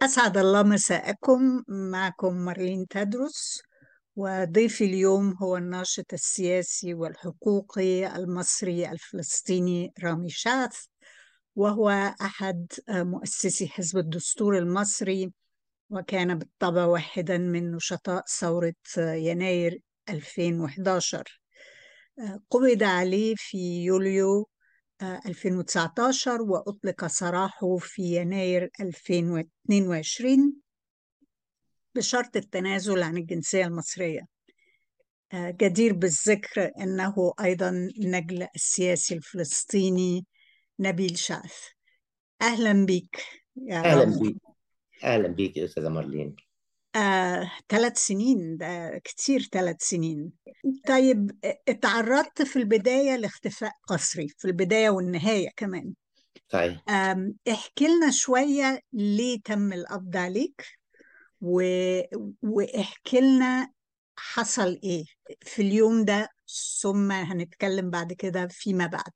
أسعد الله مساءكم معكم مارلين تدرس وضيفي اليوم هو الناشط السياسي والحقوقي المصري الفلسطيني رامي شاث وهو أحد مؤسسي حزب الدستور المصري وكان بالطبع واحدا من نشطاء ثورة يناير 2011 قبض عليه في يوليو 2019 وأطلق سراحه في يناير 2022 بشرط التنازل عن الجنسية المصرية جدير بالذكر أنه أيضا نجل السياسي الفلسطيني نبيل شاث أهلا بك يا أهلا بك أهلا بك يا أستاذة مارلين آه، ثلاث سنين ده كتير ثلاث سنين طيب اتعرضت في البداية لاختفاء قسري في البداية والنهاية كمان صحيح احكي لنا شوية ليه تم القبض عليك و... واحكي لنا حصل ايه في اليوم ده ثم هنتكلم بعد كده فيما بعد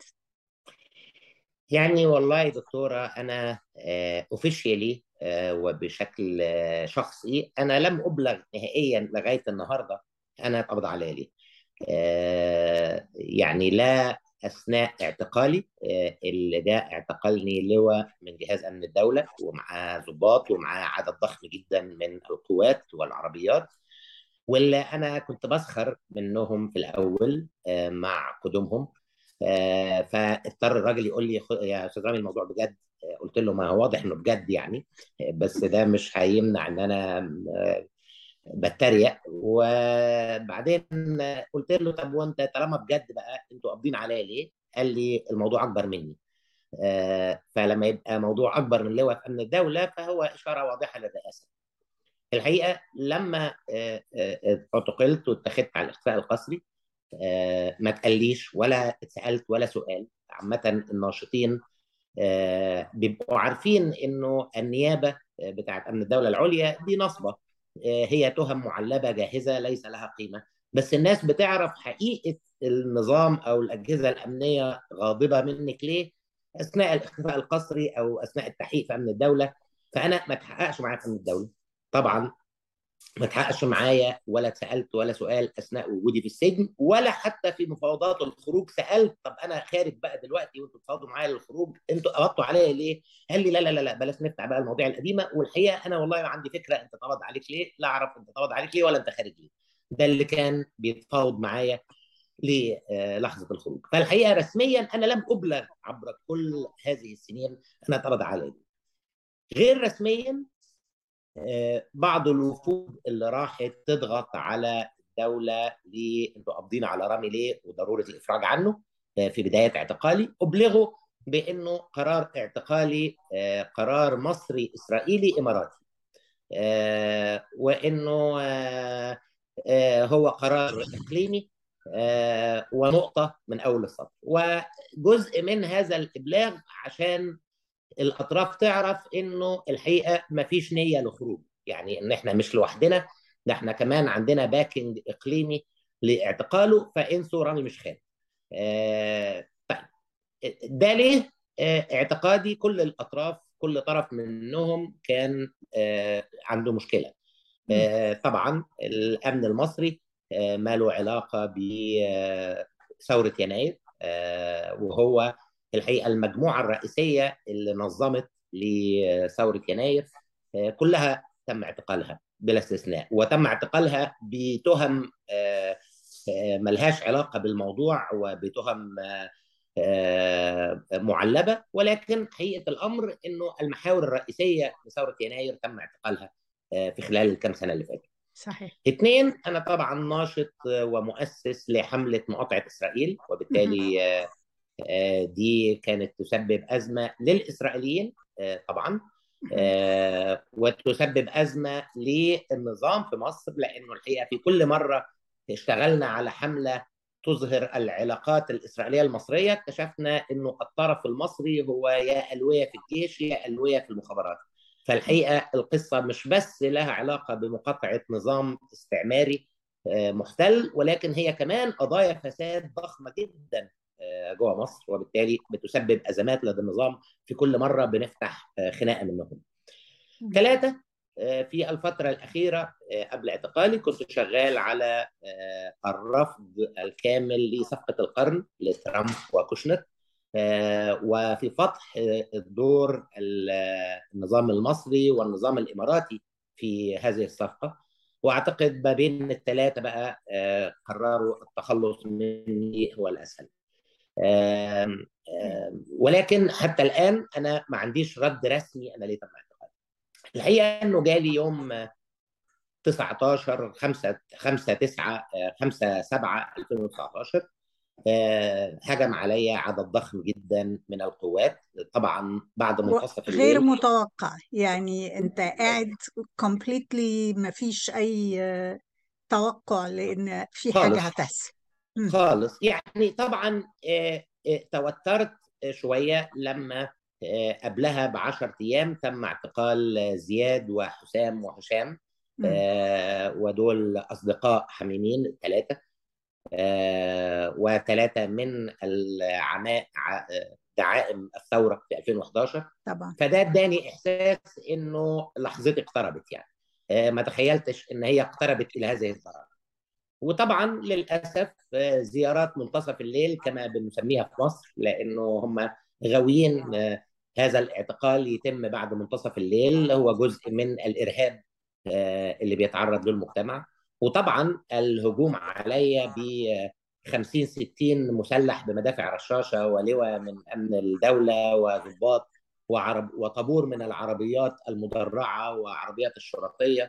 يعني والله دكتورة أنا اوفيشيالي وبشكل شخصي أنا لم أبلغ نهائيا لغاية النهاردة أنا اتقبض عليا ليه يعني لا أثناء اعتقالي اللي جاء اعتقلني لواء من جهاز أمن الدولة ومعاه ضباط ومعاه عدد ضخم جدا من القوات والعربيات واللي أنا كنت بسخر منهم في الأول مع قدومهم فاضطر الراجل يقول لي يا استاذ رامي الموضوع بجد قلت له ما هو واضح انه بجد يعني بس ده مش هيمنع ان انا بتريق وبعدين قلت له طب وانت طالما بجد بقى انتوا قابضين عليا ليه؟ قال لي الموضوع اكبر مني فلما يبقى موضوع اكبر من لواء في امن الدوله فهو اشاره واضحه للرئاسه. الحقيقه لما اعتقلت واتخذت على الاختفاء القسري ما تقليش ولا اتسالت ولا سؤال عامه الناشطين بيبقوا عارفين انه النيابه بتاعت امن الدوله العليا دي نصبه هي تهم معلبه جاهزه ليس لها قيمه بس الناس بتعرف حقيقه النظام او الاجهزه الامنيه غاضبه منك ليه اثناء الاختفاء القسري او اثناء التحقيق في امن الدوله فانا ما اتحققش معايا في امن الدوله طبعا ما تحققش معايا ولا اتسالت ولا سؤال اثناء وجودي في السجن ولا حتى في مفاوضات الخروج سالت طب انا خارج بقى دلوقتي وانتوا بتفاوضوا معايا للخروج انتوا قبضتوا عليا ليه؟ قال لي لا لا لا لا بلاش نفتح بقى المواضيع القديمه والحقيقه انا والله ما عندي فكره انت اتقبض عليك ليه؟ لا اعرف انت اتقبض عليك ليه ولا انت خارج ليه؟ ده اللي كان بيتفاوض معايا للحظه الخروج فالحقيقه رسميا انا لم ابلغ عبر كل هذه السنين انا اتقبض عليا غير رسميا بعض الوفود اللي راحت تضغط على الدوله ليه انتوا قابضين على رامي ليه وضروره الافراج عنه في بدايه اعتقالي ابلغوا بانه قرار اعتقالي قرار مصري اسرائيلي اماراتي وانه هو قرار اقليمي ونقطه من اول السطر وجزء من هذا الابلاغ عشان الاطراف تعرف انه الحقيقه ما فيش نيه لخروج يعني ان احنا مش لوحدنا ده احنا كمان عندنا باكينج اقليمي لاعتقاله فانسوا رامي مش خارج آه طيب ده ليه آه اعتقادي كل الاطراف كل طرف منهم كان آه عنده مشكله آه طبعا الامن المصري آه ما له علاقه بثوره يناير آه وهو الحقيقه المجموعه الرئيسيه اللي نظمت لثوره يناير كلها تم اعتقالها بلا استثناء وتم اعتقالها بتهم ملهاش علاقه بالموضوع وبتهم معلبه ولكن حقيقه الامر انه المحاور الرئيسيه لثوره يناير تم اعتقالها في خلال الكام سنه اللي فاتت. صحيح. اثنين انا طبعا ناشط ومؤسس لحمله مقاطعه اسرائيل وبالتالي دي كانت تسبب ازمه للاسرائيليين طبعا وتسبب ازمه للنظام في مصر لانه الحقيقه في كل مره اشتغلنا على حمله تظهر العلاقات الاسرائيليه المصريه اكتشفنا انه الطرف المصري هو يا الويه في الجيش يا الويه في المخابرات فالحقيقه القصه مش بس لها علاقه بمقاطعه نظام استعماري محتل ولكن هي كمان قضايا فساد ضخمه جدا جوه مصر وبالتالي بتسبب ازمات لدى النظام في كل مره بنفتح خناقه منهم. ثلاثة في الفترة الأخيرة قبل اعتقالي كنت شغال على الرفض الكامل لصفقة القرن لترامب وكوشنر وفي فتح الدور النظام المصري والنظام الإماراتي في هذه الصفقة واعتقد ما بين الثلاثه بقى قرروا التخلص مني هو الاسهل ولكن حتى الان انا ما عنديش رد رسمي انا ليه تم اعتقالي الحقيقه انه جالي يوم 19 5 5 9 5 7 2019 هجم عليا عدد ضخم جدا من القوات طبعا بعد منتصف الليل غير متوقع يعني انت قاعد كومبليتلي ما فيش اي توقع لان في حاجه خالص هتحصل خالص يعني طبعا توترت شويه لما قبلها ب 10 ايام تم اعتقال زياد وحسام وهشام ودول اصدقاء حميمين الثلاثه وثلاثه من العماء دعائم الثوره في 2011 طبعا فده اداني احساس انه لحظتي اقتربت يعني ما تخيلتش ان هي اقتربت الى هذه الدرجه وطبعا للاسف زيارات منتصف الليل كما بنسميها في مصر لانه هم غاويين هذا الاعتقال يتم بعد منتصف الليل هو جزء من الارهاب اللي بيتعرض له المجتمع وطبعا الهجوم عليا ب 50 60 مسلح بمدافع رشاشه ولواء من امن الدوله وضباط وعرب وطابور من العربيات المدرعه وعربيات الشرطيه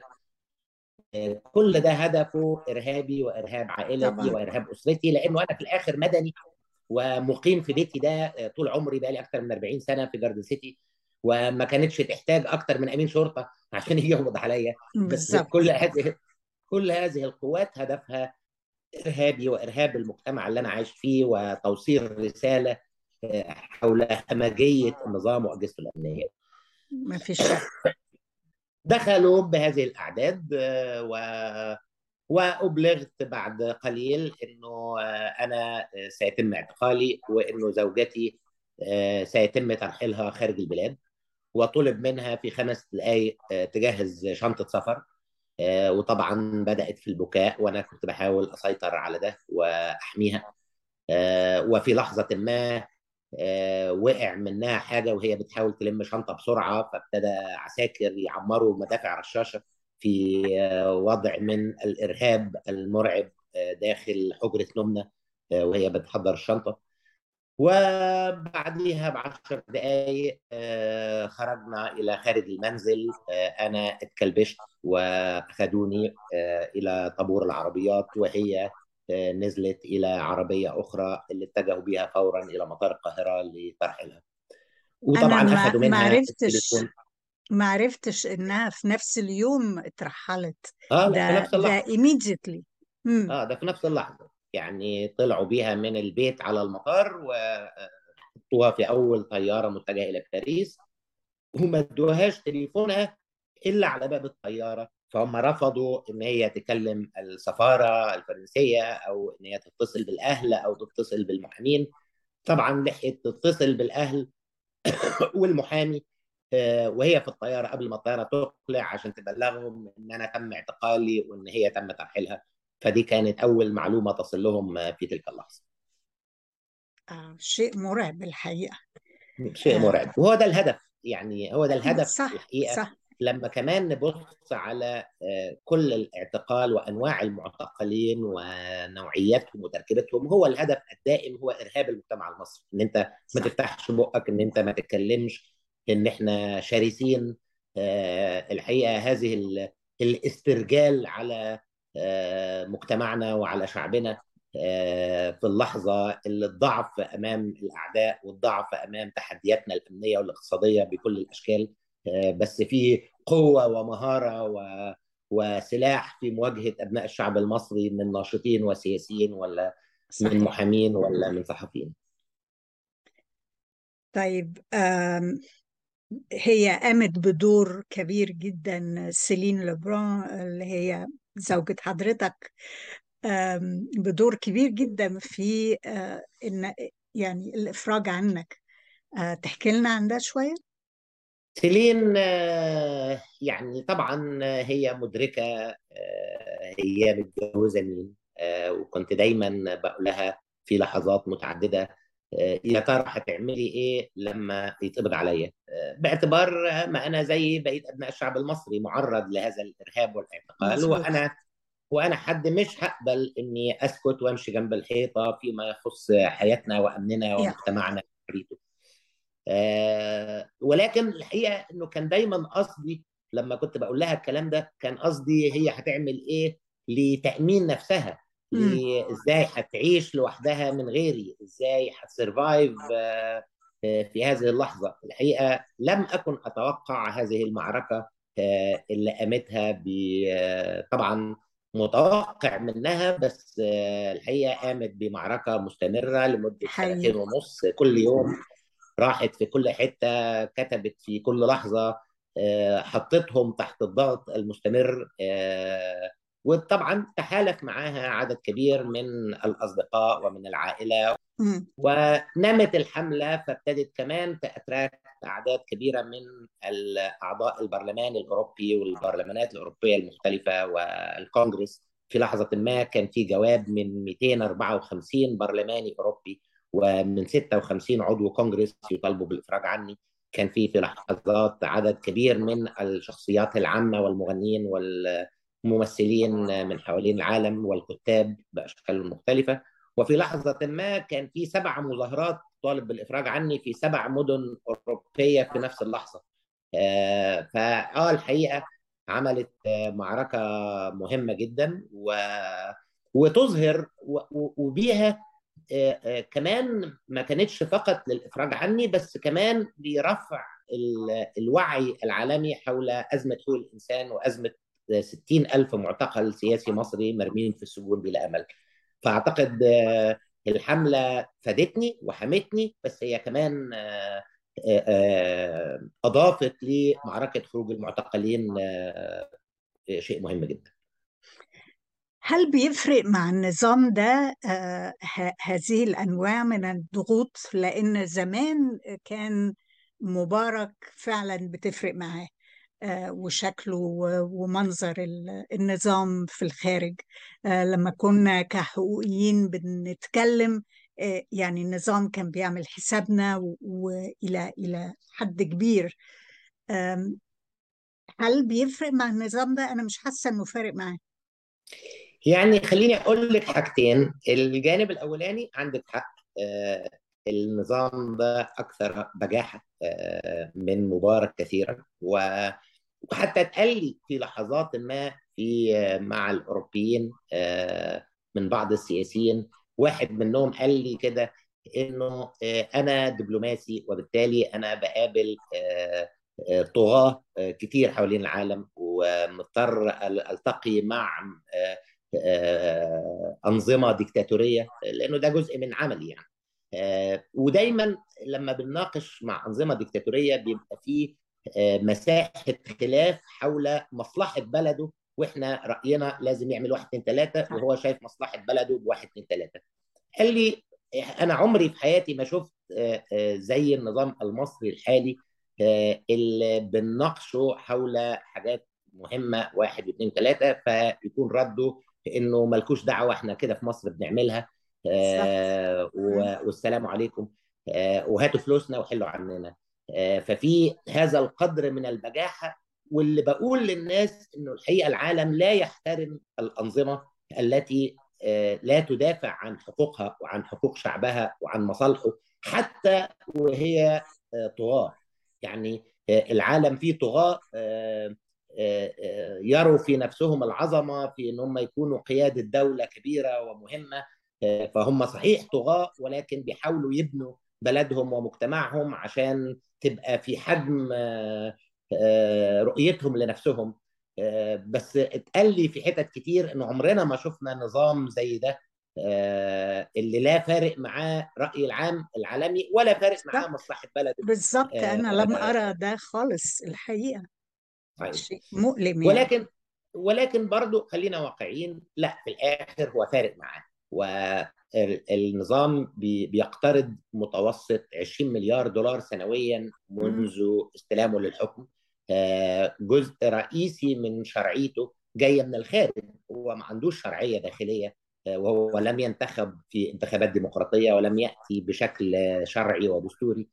كل ده هدفه ارهابي وارهاب عائلتي طبعا وارهاب اسرتي لانه انا في الاخر مدني ومقيم في بيتي ده طول عمري بقى لي اكثر من 40 سنه في جاردن سيتي وما كانتش تحتاج اكثر من امين شرطه عشان يجي يقبض عليا بس بالظبط كل هذه كل هذه القوات هدفها ارهابي وارهاب المجتمع اللي انا عايش فيه وتوصيل رساله حول همجيه النظام واجهزته الامنيه. ما فيش شك دخلوا بهذه الاعداد و وابلغت بعد قليل انه انا سيتم اعتقالي وانه زوجتي سيتم ترحيلها خارج البلاد وطلب منها في خمس دقائق تجهز شنطه سفر وطبعا بدات في البكاء وانا كنت بحاول اسيطر على ده واحميها وفي لحظه ما وقع منها حاجه وهي بتحاول تلم شنطه بسرعه فابتدى عساكر يعمروا مدافع رشاشه في وضع من الارهاب المرعب داخل حجره نومنا وهي بتحضر الشنطه وبعديها بعشر دقائق خرجنا إلى خارج المنزل أنا اتكلبشت وأخذوني إلى طابور العربيات وهي نزلت إلى عربية أخرى اللي اتجهوا بها فورا إلى مطار القاهرة لترحيلها انا وطبعا ما أخذوا ما منها عرفتش التليفون ما عرفتش انها في نفس اليوم اترحلت اه لا في ده نفس ده اللحظة immediately امم اه ده في نفس اللحظة يعني طلعوا بيها من البيت على المطار وحطوها في أول طيارة متجهة إلى باريس وما ادوهاش تليفونها الا على باب الطياره فهم رفضوا ان هي تكلم السفاره الفرنسيه او ان هي تتصل بالاهل او تتصل بالمحامين طبعا لحقت تتصل بالاهل والمحامي وهي في الطياره قبل ما الطياره تقلع عشان تبلغهم ان انا تم اعتقالي وان هي تم ترحيلها فدي كانت اول معلومه تصل لهم في تلك اللحظه آه شيء مرعب الحقيقه شيء آه مرعب وهو ده الهدف يعني هو ده الهدف صح الحقيقه صح لما كمان نبص على كل الاعتقال وانواع المعتقلين ونوعياتهم وتركيبتهم هو الهدف الدائم هو ارهاب المجتمع المصري ان انت ما صح تفتحش بقك ان انت ما تتكلمش ان احنا شرسين الحقيقه هذه الاسترجال على مجتمعنا وعلى شعبنا في اللحظه اللي الضعف امام الاعداء والضعف امام تحدياتنا الامنيه والاقتصاديه بكل الاشكال بس في قوه ومهاره و... وسلاح في مواجهه ابناء الشعب المصري من ناشطين وسياسيين ولا من صحيح محامين ولا من صحفيين طيب آم، هي قامت بدور كبير جدا سيلين لوبران اللي هي زوجة حضرتك آم، بدور كبير جدا في آه، إن يعني الإفراج عنك آه، تحكي لنا عن ده شوية؟ سيلين آه، يعني طبعا هي مدركة آه، هي متجوزة مين آه، وكنت دايما بقول لها في لحظات متعددة آه، يا ترى هتعملي ايه لما يتقبض عليا آه، باعتبار ما انا زي بقيه ابناء الشعب المصري معرض لهذا الارهاب والاعتقال مظبوط وانا وانا حد مش هقبل اني اسكت وامشي جنب الحيطه فيما يخص حياتنا وامننا يا ومجتمعنا وحريته آه، ولكن الحقيقه انه كان دايما قصدي لما كنت بقول لها الكلام ده كان قصدي هي هتعمل ايه لتامين نفسها مم. ل- ازاي هتعيش لوحدها من غيري ازاي هتسرفايف آه، آه، في هذه اللحظه الحقيقه لم اكن اتوقع هذه المعركه آه، اللي قامتها ب آه، طبعا متوقع منها بس آه، الحقيقه قامت بمعركه مستمره لمده سنتين حقيقي ونص كل يوم راحت في كل حتة كتبت في كل لحظة آه، حطتهم تحت الضغط المستمر آه، وطبعا تحالف معاها عدد كبير من الأصدقاء ومن العائلة مم. ونمت الحملة فابتدت كمان تأتراك أعداد كبيرة من أعضاء البرلمان الأوروبي والبرلمانات الأوروبية المختلفة والكونغرس في لحظة ما كان في جواب من 254 برلماني أوروبي ومن 56 عضو كونغرس يطالبوا بالإفراج عني كان في في لحظات عدد كبير من الشخصيات العامة والمغنيين والممثلين من حوالين العالم والكتاب بأشكال مختلفة وفي لحظة ما كان في سبع مظاهرات طالب بالإفراج عني في سبع مدن أوروبية في نفس اللحظة آه، فآه الحقيقة عملت آه، معركة مهمة جدا و... وتظهر و... و- وبيها آه، آه، كمان ما كانتش فقط للإفراج عني بس كمان لرفع ال- الوعي العالمي حول أزمة حقوق الإنسان وأزمة 60 ألف معتقل سياسي مصري مرمين في السجون بلا أمل فأعتقد آه، الحملة فادتني وحمتني بس هي كمان آه، آه، آه، أضافت لمعركة خروج المعتقلين آه، شيء مهم جدا هل بيفرق مع النظام ده آه، ه- هذه الأنواع من الضغوط لأن زمان كان مبارك فعلا بتفرق معاه آه، وشكله و- ومنظر ال- النظام في الخارج آه، لما كنا كحقوقيين بنتكلم آه، يعني النظام كان بيعمل حسابنا و- وإلى إلى حد كبير آم، هل بيفرق مع النظام ده؟ أنا مش حاسة إنه فارق معاه يعني خليني أقول لك حاجتين الجانب الأولاني عندك حق آه، النظام ده أكثر بجاحة آه، من مبارك كثيرا و- وحتى اتقال لي في لحظات ما في آه، مع الأوروبيين آه، من بعض السياسيين واحد منهم قال لي كده إنه آه، أنا دبلوماسي وبالتالي أنا بقابل آه، آه، طغاة آه، كتير حوالين العالم ومضطر أل- ألتقي مع آه، آه، أنظمة ديكتاتورية لأنه ده جزء من عملي يعني آه، ودايما لما بنناقش مع أنظمة ديكتاتورية بيبقى فيه آه، مساحة خلاف حول مصلحة بلده واحنا رأينا لازم يعمل واحد اتنين تلاتة صح وهو شايف مصلحة بلده بواحد اتنين تلاتة قال لي انا عمري في حياتي ما شفت آه، آه، زي النظام المصري الحالي آه، اللي بنناقشه حول حاجات مهمة واحد واثنين ثلاثة فيكون رده انه ملكوش دعوة احنا كده في مصر بنعملها بالظبط آه، مم. و- والسلام عليكم آه، وهاتوا فلوسنا وحلوا عننا آه، ففي هذا القدر من البجاحة واللي بقول للناس انه الحقيقة العالم لا يحترم الأنظمة التي آه، لا تدافع عن حقوقها وعن حقوق شعبها وعن مصالحه حتى وهي آه، طغاة يعني آه، العالم فيه طغاة آه، آه، آه، يروا في نفسهم العظمة في ان هم يكونوا قيادة دولة كبيرة ومهمة آه، فهم صحيح طغاة ولكن بيحاولوا يبنوا بلدهم ومجتمعهم عشان تبقى في حجم آه، آه، رؤيتهم لنفسهم آه، بس اتقال لي في حتت كتير ان عمرنا ما شفنا نظام زي ده آه، اللي لا فارق معاه رأي العام العالمي ولا فارق معاه بالظبط مصلحة بلده بالظبط أنا لم آه، أرى ده خالص الحقيقة صحيح. شيء مؤلم يعني ولكن ولكن برضو خلينا واقعيين لا في الاخر هو فارق معاه و النظام بيقترض متوسط 20 مليار دولار سنويا منذ استلامه للحكم جزء رئيسي من شرعيته جايه من الخارج هو ما عندوش شرعيه داخليه وهو لم ينتخب في انتخابات ديمقراطيه ولم ياتي بشكل شرعي ودستوري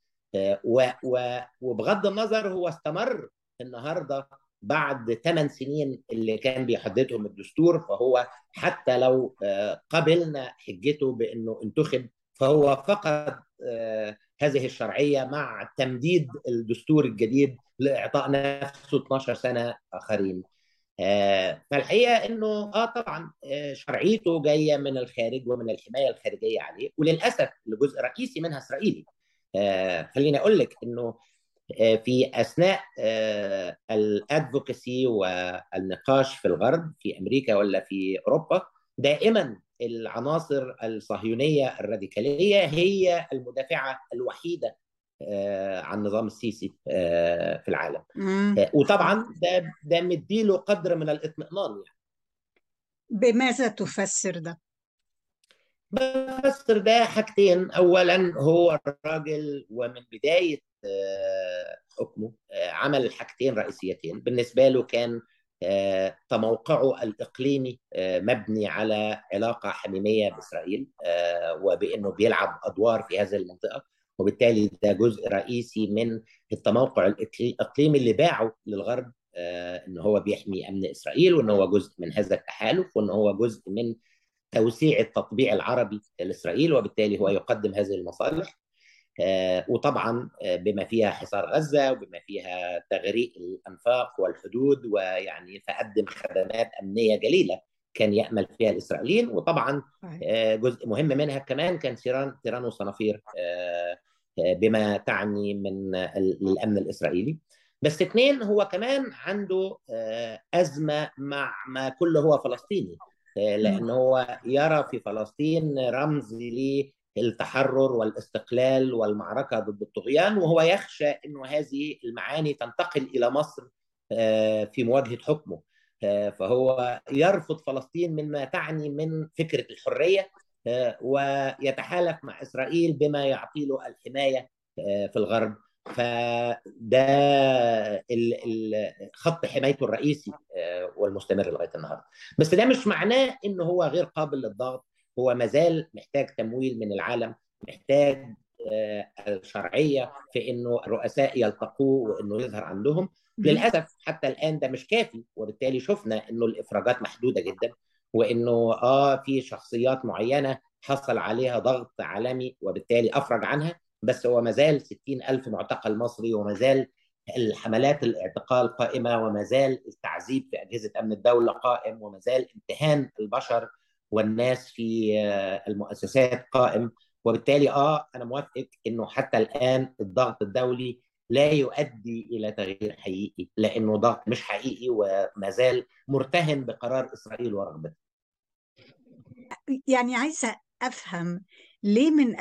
وبغض النظر هو استمر النهارده بعد ثمان سنين اللي كان بيحددهم الدستور فهو حتى لو قبلنا حجته بانه انتخب فهو فقد هذه الشرعيه مع تمديد الدستور الجديد لاعطاء نفسه 12 سنه اخرين. فالحقيقه انه اه طبعا شرعيته جايه من الخارج ومن الحمايه الخارجيه عليه وللاسف لجزء رئيسي منها اسرائيلي. خليني اقول لك انه في اثناء الادفوكسي والنقاش في الغرب في امريكا ولا في اوروبا دائما العناصر الصهيونيه الراديكاليه هي المدافعه الوحيده عن النظام السيسي في العالم وطبعا ده ده مديله قدر من الاطمئنان يعني. بماذا تفسر ده؟ بفسر ده حاجتين اولا هو الراجل ومن بدايه حكمه عمل حاجتين رئيسيتين بالنسبه له كان تموقعه الاقليمي مبني على علاقه حميميه باسرائيل وبانه بيلعب ادوار في هذه المنطقه وبالتالي ده جزء رئيسي من التموقع الاقليمي اللي باعه للغرب ان هو بيحمي امن اسرائيل وان هو جزء من هذا التحالف وان هو جزء من توسيع التطبيع العربي لاسرائيل وبالتالي هو يقدم هذه المصالح وطبعا بما فيها حصار غزه وبما فيها تغريق الانفاق والحدود ويعني فقدم خدمات امنيه جليله كان يامل فيها الاسرائيليين وطبعا جزء مهم منها كمان كان تيران تيران وصنافير بما تعني من الامن الاسرائيلي بس اثنين هو كمان عنده ازمه مع ما كله هو فلسطيني لان هو يرى في فلسطين رمز للتحرر والاستقلال والمعركه ضد الطغيان وهو يخشى انه هذه المعاني تنتقل الى مصر في مواجهه حكمه فهو يرفض فلسطين مما تعني من فكره الحريه ويتحالف مع اسرائيل بما يعطي له الحمايه في الغرب فده خط حمايته الرئيسي والمستمر لغايه النهارده بس ده مش معناه ان هو غير قابل للضغط هو مازال محتاج تمويل من العالم محتاج الشرعيه في انه الرؤساء يلتقوه وانه يظهر عندهم للاسف حتى الان ده مش كافي وبالتالي شفنا انه الافراجات محدوده جدا وانه اه في شخصيات معينه حصل عليها ضغط عالمي وبالتالي افرج عنها بس هو مازال 60 ألف معتقل مصري ومازال الحملات الاعتقال قائمة ومازال التعذيب في أجهزة أمن الدولة قائم ومازال امتهان البشر والناس في المؤسسات قائم وبالتالي آه أنا موافق إنه حتى الآن الضغط الدولي لا يؤدي إلى تغيير حقيقي لأنه ضغط مش حقيقي ومازال مرتهن بقرار إسرائيل ورغبته يعني عايزة أفهم ليه من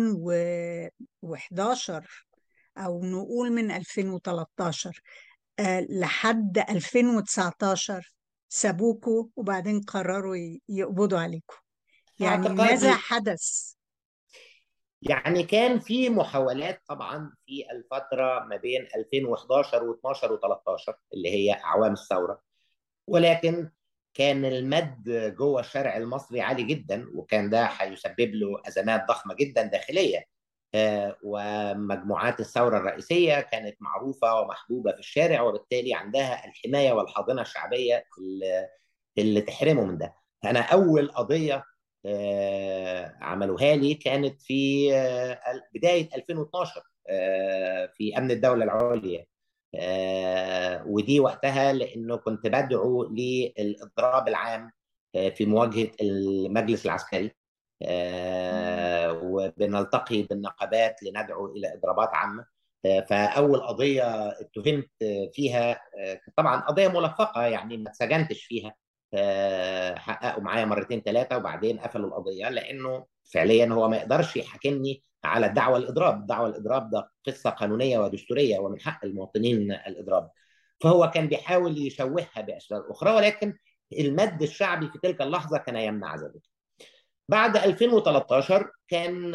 2011 أو نقول من 2013 أه لحد 2019 سابوكوا وبعدين قرروا يقبضوا عليكم يعني ماذا حدث؟ يعني كان في محاولات طبعا في الفترة ما بين 2011 و12 و13 اللي هي أعوام الثورة ولكن كان المد جوه الشارع المصري عالي جدا وكان ده هيسبب له ازمات ضخمه جدا داخليه ومجموعات الثوره الرئيسيه كانت معروفه ومحبوبه في الشارع وبالتالي عندها الحمايه والحاضنه الشعبيه اللي, اللي تحرمه من ده انا اول قضيه عملوها لي كانت في بدايه 2012 في امن الدوله العليا آه ودي وقتها لانه كنت بدعو للاضراب العام آه في مواجهه المجلس العسكري آه وبنلتقي بالنقابات لندعو الى اضرابات عامه فاول قضيه اتهمت فيها طبعا قضيه ملفقه يعني ما اتسجنتش فيها حققوا معايا مرتين ثلاثه وبعدين قفلوا القضيه لانه فعليا هو ما يقدرش يحاكمني على الدعوه الاضراب، الدعوه الاضراب ده قصه قانونيه ودستوريه ومن حق المواطنين الاضراب. فهو كان بيحاول يشوهها باشكال اخرى ولكن المد الشعبي في تلك اللحظه كان يمنع ذلك. بعد 2013 كان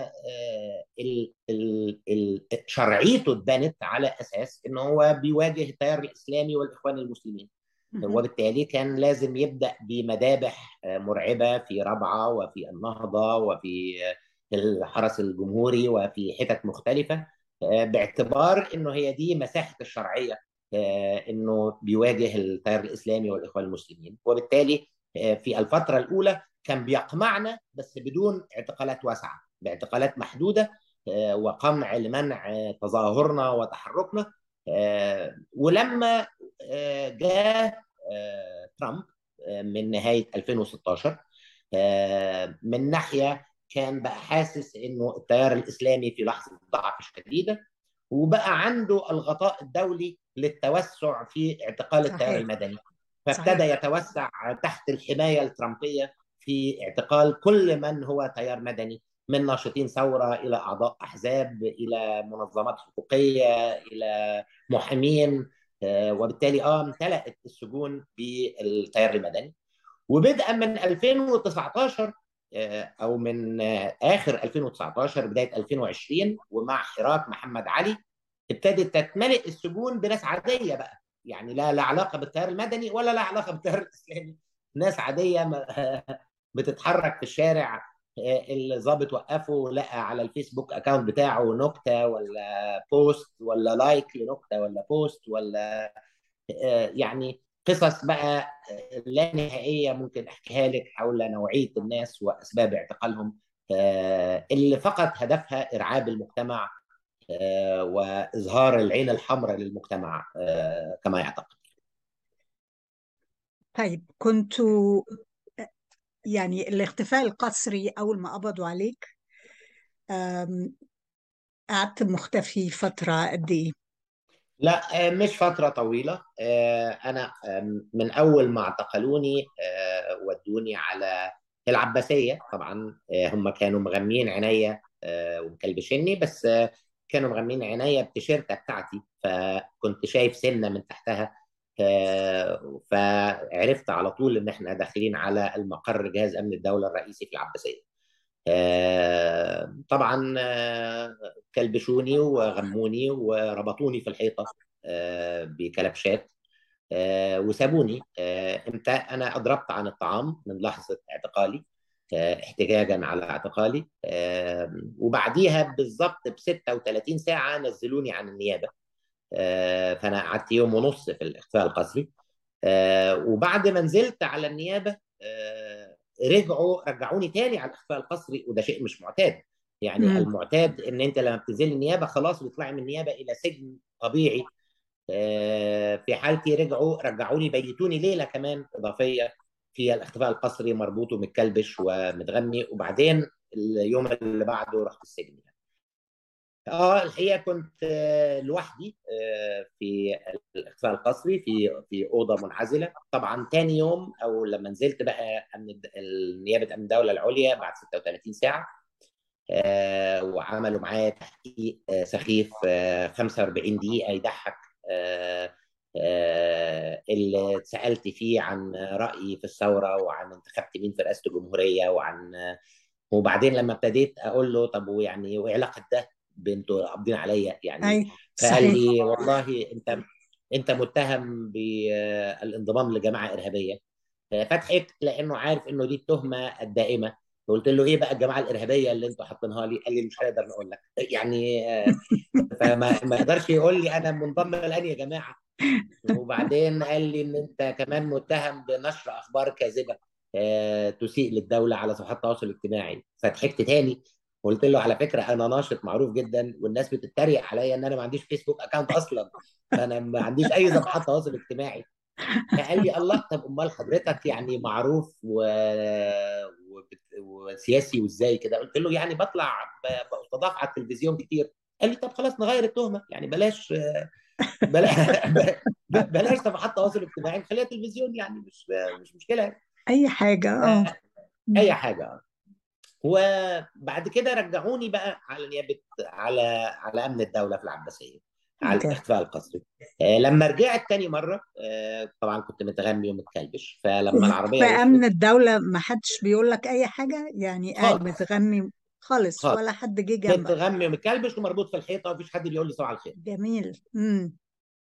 شرعيته اتبنت على اساس ان هو بيواجه التيار الاسلامي والاخوان المسلمين وبالتالي كان لازم يبدا بمذابح مرعبه في ربعه وفي النهضه وفي الحرس الجمهوري وفي حتت مختلفه باعتبار انه هي دي مساحه الشرعيه انه بيواجه التيار الاسلامي والاخوان المسلمين وبالتالي في الفتره الاولى كان بيقمعنا بس بدون اعتقالات واسعه باعتقالات محدوده وقمع لمنع تظاهرنا وتحركنا ولما جاء ترامب من نهايه 2016 من ناحيه كان بقى حاسس انه التيار الاسلامي في لحظه ضعف شديده وبقى عنده الغطاء الدولي للتوسع في اعتقال التيار المدني فابتدى صحيح. يتوسع تحت الحمايه الترامبيه في اعتقال كل من هو تيار مدني من ناشطين ثوره الى اعضاء احزاب الى منظمات حقوقيه الى محامين وبالتالي اه امتلأت السجون بالتيار المدني وبدءا من 2019 او من اخر 2019 بدايه 2020 ومع حراك محمد علي ابتدت تتملئ السجون بناس عاديه بقى يعني لا لا علاقه بالتيار المدني ولا لا علاقه بالتيار الاسلامي ناس عاديه بتتحرك في الشارع الظابط وقفه لقى على الفيسبوك اكاونت بتاعه نكته ولا بوست ولا لايك لنكته ولا بوست ولا يعني قصص بقى لا نهائيه ممكن احكيها لك حول نوعيه الناس واسباب اعتقالهم اللي فقط هدفها ارعاب المجتمع واظهار العين الحمراء للمجتمع كما يعتقد. طيب كنتوا يعني الاختفاء القسري اول ما قبضوا عليك قعدت مختفي فتره قد ايه؟ لا مش فترة طويلة أنا من أول ما اعتقلوني ودوني على العباسية طبعا هم كانوا مغمين عينيا ومكلبشني بس كانوا مغمين عينيا بتيشيرتة بتاعتي فكنت شايف سنة من تحتها فعرفت على طول إن إحنا داخلين على المقر جهاز أمن الدولة الرئيسي في العباسية طبعا كلبشوني وغموني وربطوني في الحيطه بكلبشات وسابوني امتى انا اضربت عن الطعام من لحظه اعتقالي احتجاجا على اعتقالي وبعديها بالظبط ب 36 ساعه نزلوني عن النيابه فانا قعدت يوم ونص في الاختفاء القسري وبعد ما نزلت على النيابه رجعوا رجعوني تاني على الاخفاء القسري وده شيء مش معتاد يعني مم. المعتاد ان انت لما بتنزلي النيابه خلاص بتطلعي من النيابه الى سجن طبيعي في حالتي رجعوا رجعوني بيتوني ليله كمان اضافيه في الاختفاء القسري مربوط ومتكلبش ومتغمي وبعدين اليوم اللي بعده رحت السجن يعني. اه الحقيقه كنت لوحدي في الاختفاء القسري في في اوضه منعزله طبعا تاني يوم او لما نزلت بقى امن نيابه امن الدوله العليا بعد 36 ساعه وعملوا معايا تحقيق سخيف 45 دقيقه يضحك اللي سالت فيه عن رايي في الثوره وعن انتخابتي مين في رئاسه الجمهوريه وعن وبعدين لما ابتديت اقول له طب ويعني وايه علاقه ده بانتوا قابضين عليا يعني أي. فقال لي والله انت انت متهم بالانضمام لجماعه ارهابيه فضحكت لانه عارف انه دي التهمه الدائمه قلت له ايه بقى الجماعه الارهابيه اللي انتوا حاطينها لي قال لي مش هقدر نقول لك يعني فما ما يقدرش يقول لي انا منضم لاني جماعه وبعدين قال لي ان انت كمان متهم بنشر اخبار كاذبه تسيء للدوله على صفحات التواصل الاجتماعي فضحكت تاني قلت له على فكره انا ناشط معروف جدا والناس بتتريق عليا ان انا ما عنديش فيسبوك اكونت اصلا فانا ما عنديش اي صفحات تواصل اجتماعي فقال لي الله طب امال حضرتك يعني معروف و... و... وسياسي وازاي كده قلت له يعني بطلع بستضاف على التلفزيون كتير قال لي طب خلاص نغير التهمه يعني بلاش بلاش بلاش صفحات تواصل اجتماعي نخليها تلفزيون يعني مش مش مشكله اي حاجه اه اي حاجه وبعد كده رجعوني بقى على نيابه على على امن الدوله في العباسيه على اوكي الاختفاء القسري آه، لما رجعت تاني مرة آه، طبعا كنت متغمي ومتكلبش فلما العربية في وصلت امن الدولة ما حدش بيقول لك اي حاجة يعني قاعد خالص متغمي خالص خالص ولا حد جه جنبك متغمي ومتكلبش ومربوط في الحيطة ومفيش حد بيقول لي صباح الخير جميل امم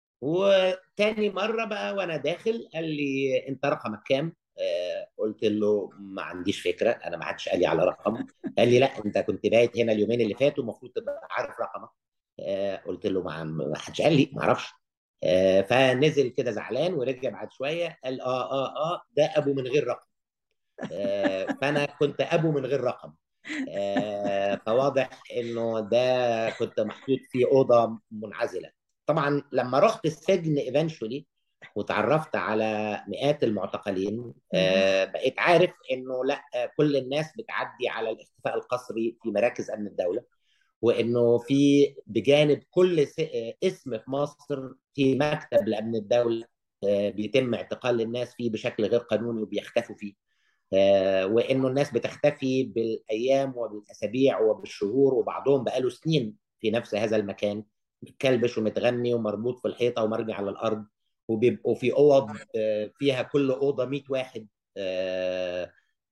وتاني مرة بقى وأنا داخل قال لي أنت رقمك كام؟ آه قلت له ما عنديش فكرة أنا ما حدش قال لي على رقم قال لي لا أنت كنت بايت هنا اليومين اللي فاتوا المفروض تبقى عارف رقمك آه قلت له ما ما حدش قال لي ما أعرفش آه فنزل كده زعلان ورجع بعد شوية قال آه آه آه ده أبو من غير رقم آه فأنا كنت أبو من غير رقم آه فواضح إنه ده كنت محطوط في أوضة منعزلة طبعا لما رحت السجن ايفنشولي وتعرفت على مئات المعتقلين مهم. آه، بقيت عارف انه لا آه، كل الناس بتعدي على الاختفاء القسري في مراكز امن الدوله وانه في بجانب كل س- آه، اسم في مصر في مكتب لامن الدوله آه، بيتم اعتقال الناس فيه بشكل غير قانوني وبيختفوا فيه آه، وانه الناس بتختفي بالايام وبالاسابيع وبالشهور وبعضهم بقاله سنين في نفس هذا المكان متكلبش ومتغني ومربوط في الحيطه ومرمي على الارض وبيبقوا في اوض آه، فيها كل اوضه 100 واحد آه،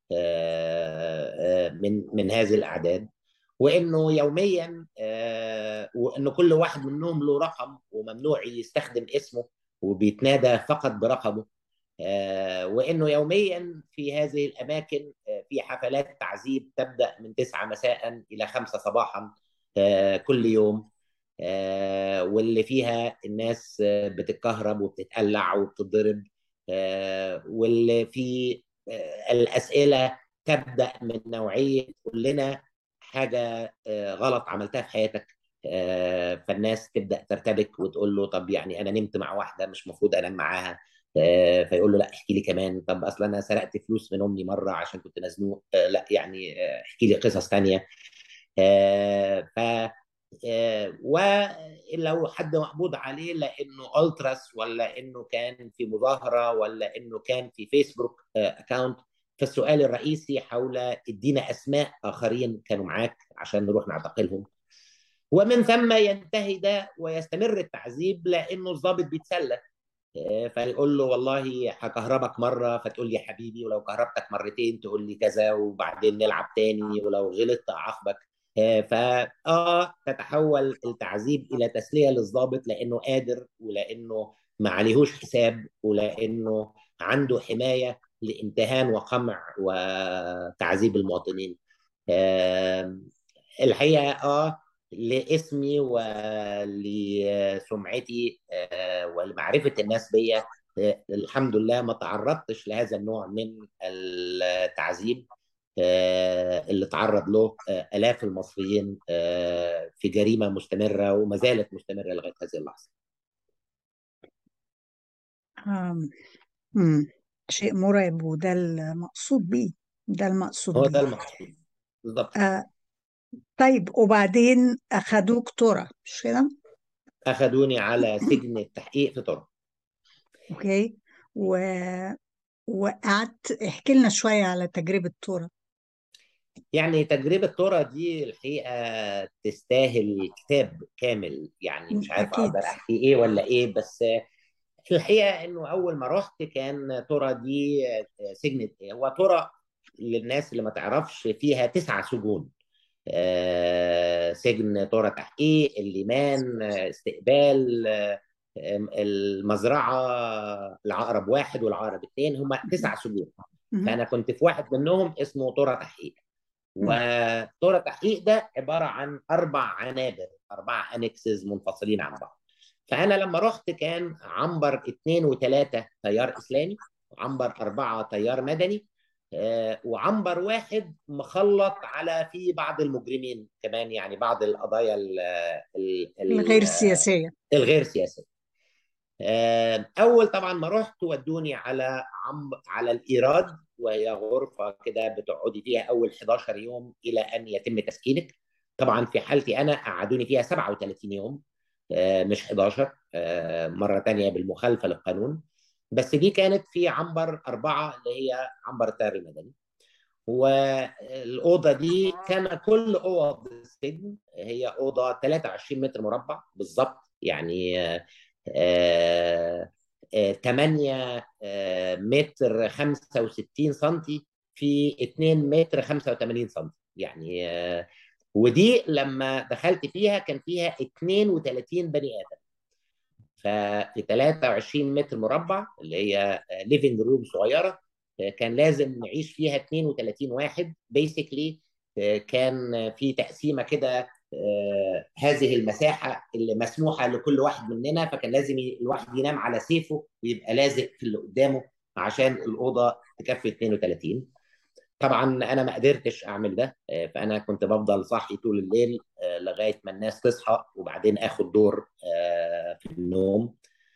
آه، آه، من من هذه الاعداد وانه يوميا آه، وانه كل واحد منهم له رقم وممنوع يستخدم اسمه وبيتنادى فقط برقمه آه، وانه يوميا في هذه الاماكن آه، في حفلات تعذيب تبدا من 9 مساء الى 5 صباحا آه، كل يوم آه، واللي فيها الناس آه، بتتكهرب وبتتقلع وبتتضرب آه، واللي في آه، الاسئله تبدا من نوعيه قول لنا حاجه آه، غلط عملتها في حياتك آه، فالناس تبدا ترتبك وتقول له طب يعني انا نمت مع واحده مش المفروض انام معاها آه، فيقول له لا احكي لي كمان طب اصل انا سرقت فلوس من امي مره عشان كنت مزنوق آه، لا يعني آه، احكي لي قصص تانية آه، ف آه، ولو حد مقبوض عليه لانه التراس ولا انه كان في مظاهره ولا انه كان في فيسبوك اكاونت فالسؤال الرئيسي حول ادينا اسماء اخرين كانوا معاك عشان نروح نعتقلهم ومن ثم ينتهي ده ويستمر التعذيب لانه الضابط بيتسلى آه، فيقول له والله هكهربك مره فتقول لي حبيبي ولو كهربتك مرتين تقول لي كذا وبعدين نلعب تاني ولو غلطت اعاقبك آه، فا اه تتحول التعذيب الى تسليه للضابط لانه قادر ولانه ما عليهوش حساب ولانه عنده حمايه لامتهان وقمع وتعذيب المواطنين آه، الحقيقه اه لاسمي ولسمعتي آه، ولمعرفه الناس بيا آه، الحمد لله ما تعرضتش لهذا النوع من التعذيب آه، اللي تعرض له آه، آلاف المصريين آه، في جريمة مستمرة وما زالت مستمرة لغاية هذه اللحظة آم، مم. شيء مرعب وده المقصود بيه ده المقصود هو بيه ده المقصود بالضبط آه طيب وبعدين أخدوك ترى مش كده؟ أخذوني على سجن التحقيق في طرق أوكي و... وقعدت احكي لنا شوية على تجربة ترى يعني تجربة تورا دي الحقيقة تستاهل كتاب كامل يعني مش عارف أكيد أقدر أحكي إيه ولا إيه بس الحقيقة إنه أول ما رحت كان تورا دي سجن هو تورا للناس اللي ما تعرفش فيها تسعة سجون آه، سجن تورا تحقيق الليمان آه، استقبال آه، المزرعة العقرب واحد والعقرب اثنين هم تسع سجون مهم. فأنا كنت في واحد منهم اسمه تورا تحقيق مم. وتورا تحقيق ده عبارة عن أربع عنابر أربع أنكسز منفصلين عن بعض فأنا لما رحت كان عنبر اثنين وثلاثة تيار إسلامي وعنبر أربعة تيار مدني آه، وعنبر واحد مخلط على في بعض المجرمين كمان يعني بعض القضايا ال ال الغير ال سياسية الغير سياسية آه، أول طبعا ما رحت ودوني على عم على الإيراد وهي غرفة كده بتقعدي فيها أول 11 يوم إلى أن يتم تسكينك طبعا في حالتي أنا قعدوني فيها 37 يوم آه، مش 11 آه، مرة تانية بالمخالفة للقانون بس دي كانت في عنبر أربعة اللي هي عنبر التيار المدني والأوضة دي كان كل أوض السجن هي أوضة 23 متر مربع بالظبط يعني آه، آه، 8 آه، متر 65 سنتي في 2 متر 85 سنتي يعني آه، ودي لما دخلت فيها كان فيها 32 بني ادم ففي 23 متر مربع اللي هي ليفنج روم صغيره آه، كان لازم نعيش فيها 32 واحد بيسكلي كان في تقسيمه كده آه، هذه المساحه اللي مسموحه لكل واحد مننا فكان لازم ي- الواحد ينام على سيفه ويبقى لازق في اللي قدامه عشان الاوضه تكفي 32 طبعا انا ما قدرتش اعمل ده آه، فانا كنت بفضل صاحي طول الليل آه، لغايه ما الناس تصحى وبعدين اخد دور آه، في النوم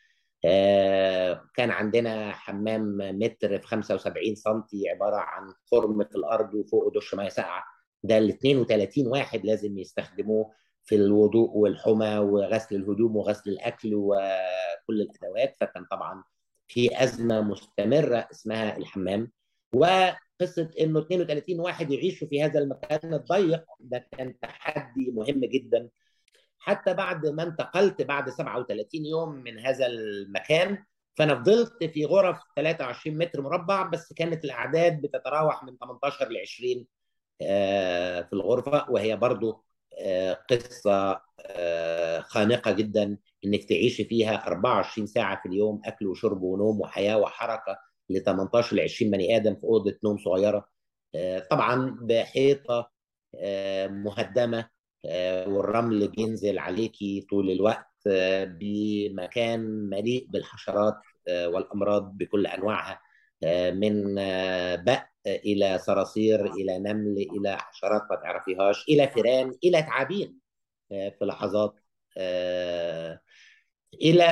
آه، كان عندنا حمام متر في 75 سنتي عباره عن خرم في الارض وفوقه دش ميه ساقعه ده ال 32 واحد لازم يستخدموه في الوضوء والحمى وغسل الهدوم وغسل الاكل وكل الادوات فكان طبعا في ازمه مستمره اسمها الحمام وقصه انه 32 واحد يعيشوا في هذا المكان الضيق ده كان تحدي مهم جدا حتى بعد ما انتقلت بعد 37 يوم من هذا المكان فانا فضلت في غرف 23 متر مربع بس كانت الاعداد بتتراوح من 18 ل 20 آه، في الغرفه وهي برضو آه، قصه آه، خانقه جدا انك تعيشي فيها 24 ساعه في اليوم اكل وشرب ونوم وحياه وحركه ل 18 ل 20 بني ادم في اوضه نوم صغيره آه، طبعا بحيطه آه، مهدمه آه، والرمل بينزل عليكي طول الوقت آه، بمكان مليء بالحشرات آه، والامراض بكل انواعها آه، من آه، بق الى صراصير الى نمل الى حشرات ما تعرفيهاش الى فئران الى تعابين آه، في لحظات آه، الى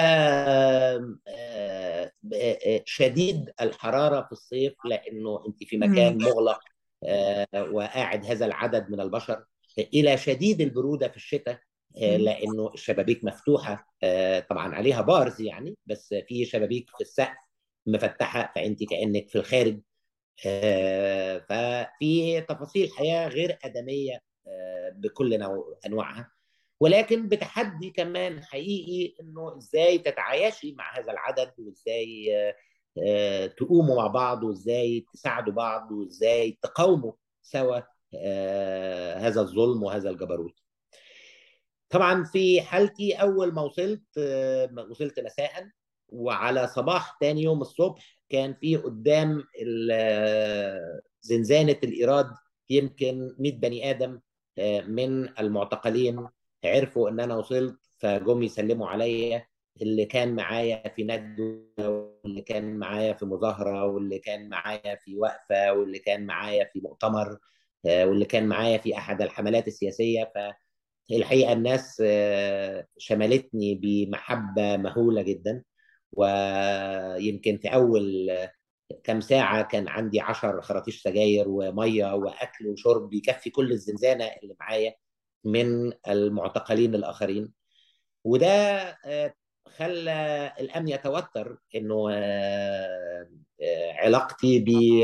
آه، آه، شديد الحراره في الصيف لانه انت في مم. مكان مغلق آه، وقاعد هذا العدد من البشر الى شديد البروده في الشتاء آه، مم. لانه الشبابيك مفتوحه آه، طبعا عليها بارز يعني بس في شبابيك في السقف مفتحه فانت كانك في الخارج آه، ففي تفاصيل حياه غير ادميه آه، بكل نوع انواعها ولكن بتحدي كمان حقيقي انه ازاي تتعايشي مع هذا العدد وازاي آه، آه، تقوموا مع بعض وازاي تساعدوا بعض وازاي تقاوموا سوا آه، هذا الظلم وهذا الجبروت طبعا في حالتي اول ما وصلت آه، وصلت مساء وعلى صباح تاني يوم الصبح كان في قدام ال- آه، زنزانة الإيراد يمكن 100 بني آدم آه، من المعتقلين عرفوا ان انا وصلت فجم يسلموا عليا اللي كان معايا في ندوه واللي كان معايا في مظاهره واللي كان معايا في وقفه واللي كان معايا في مؤتمر آه، واللي كان معايا في احد الحملات السياسيه فالحقيقه الناس آه، شملتني بمحبه مهوله جدا ويمكن في اول كم ساعة كان عندي عشر خراطيش سجاير ومية وأكل وشرب يكفي كل الزنزانة اللي معايا من المعتقلين الآخرين وده آه، خلى الأمن يتوتر إنه آه، آه، علاقتي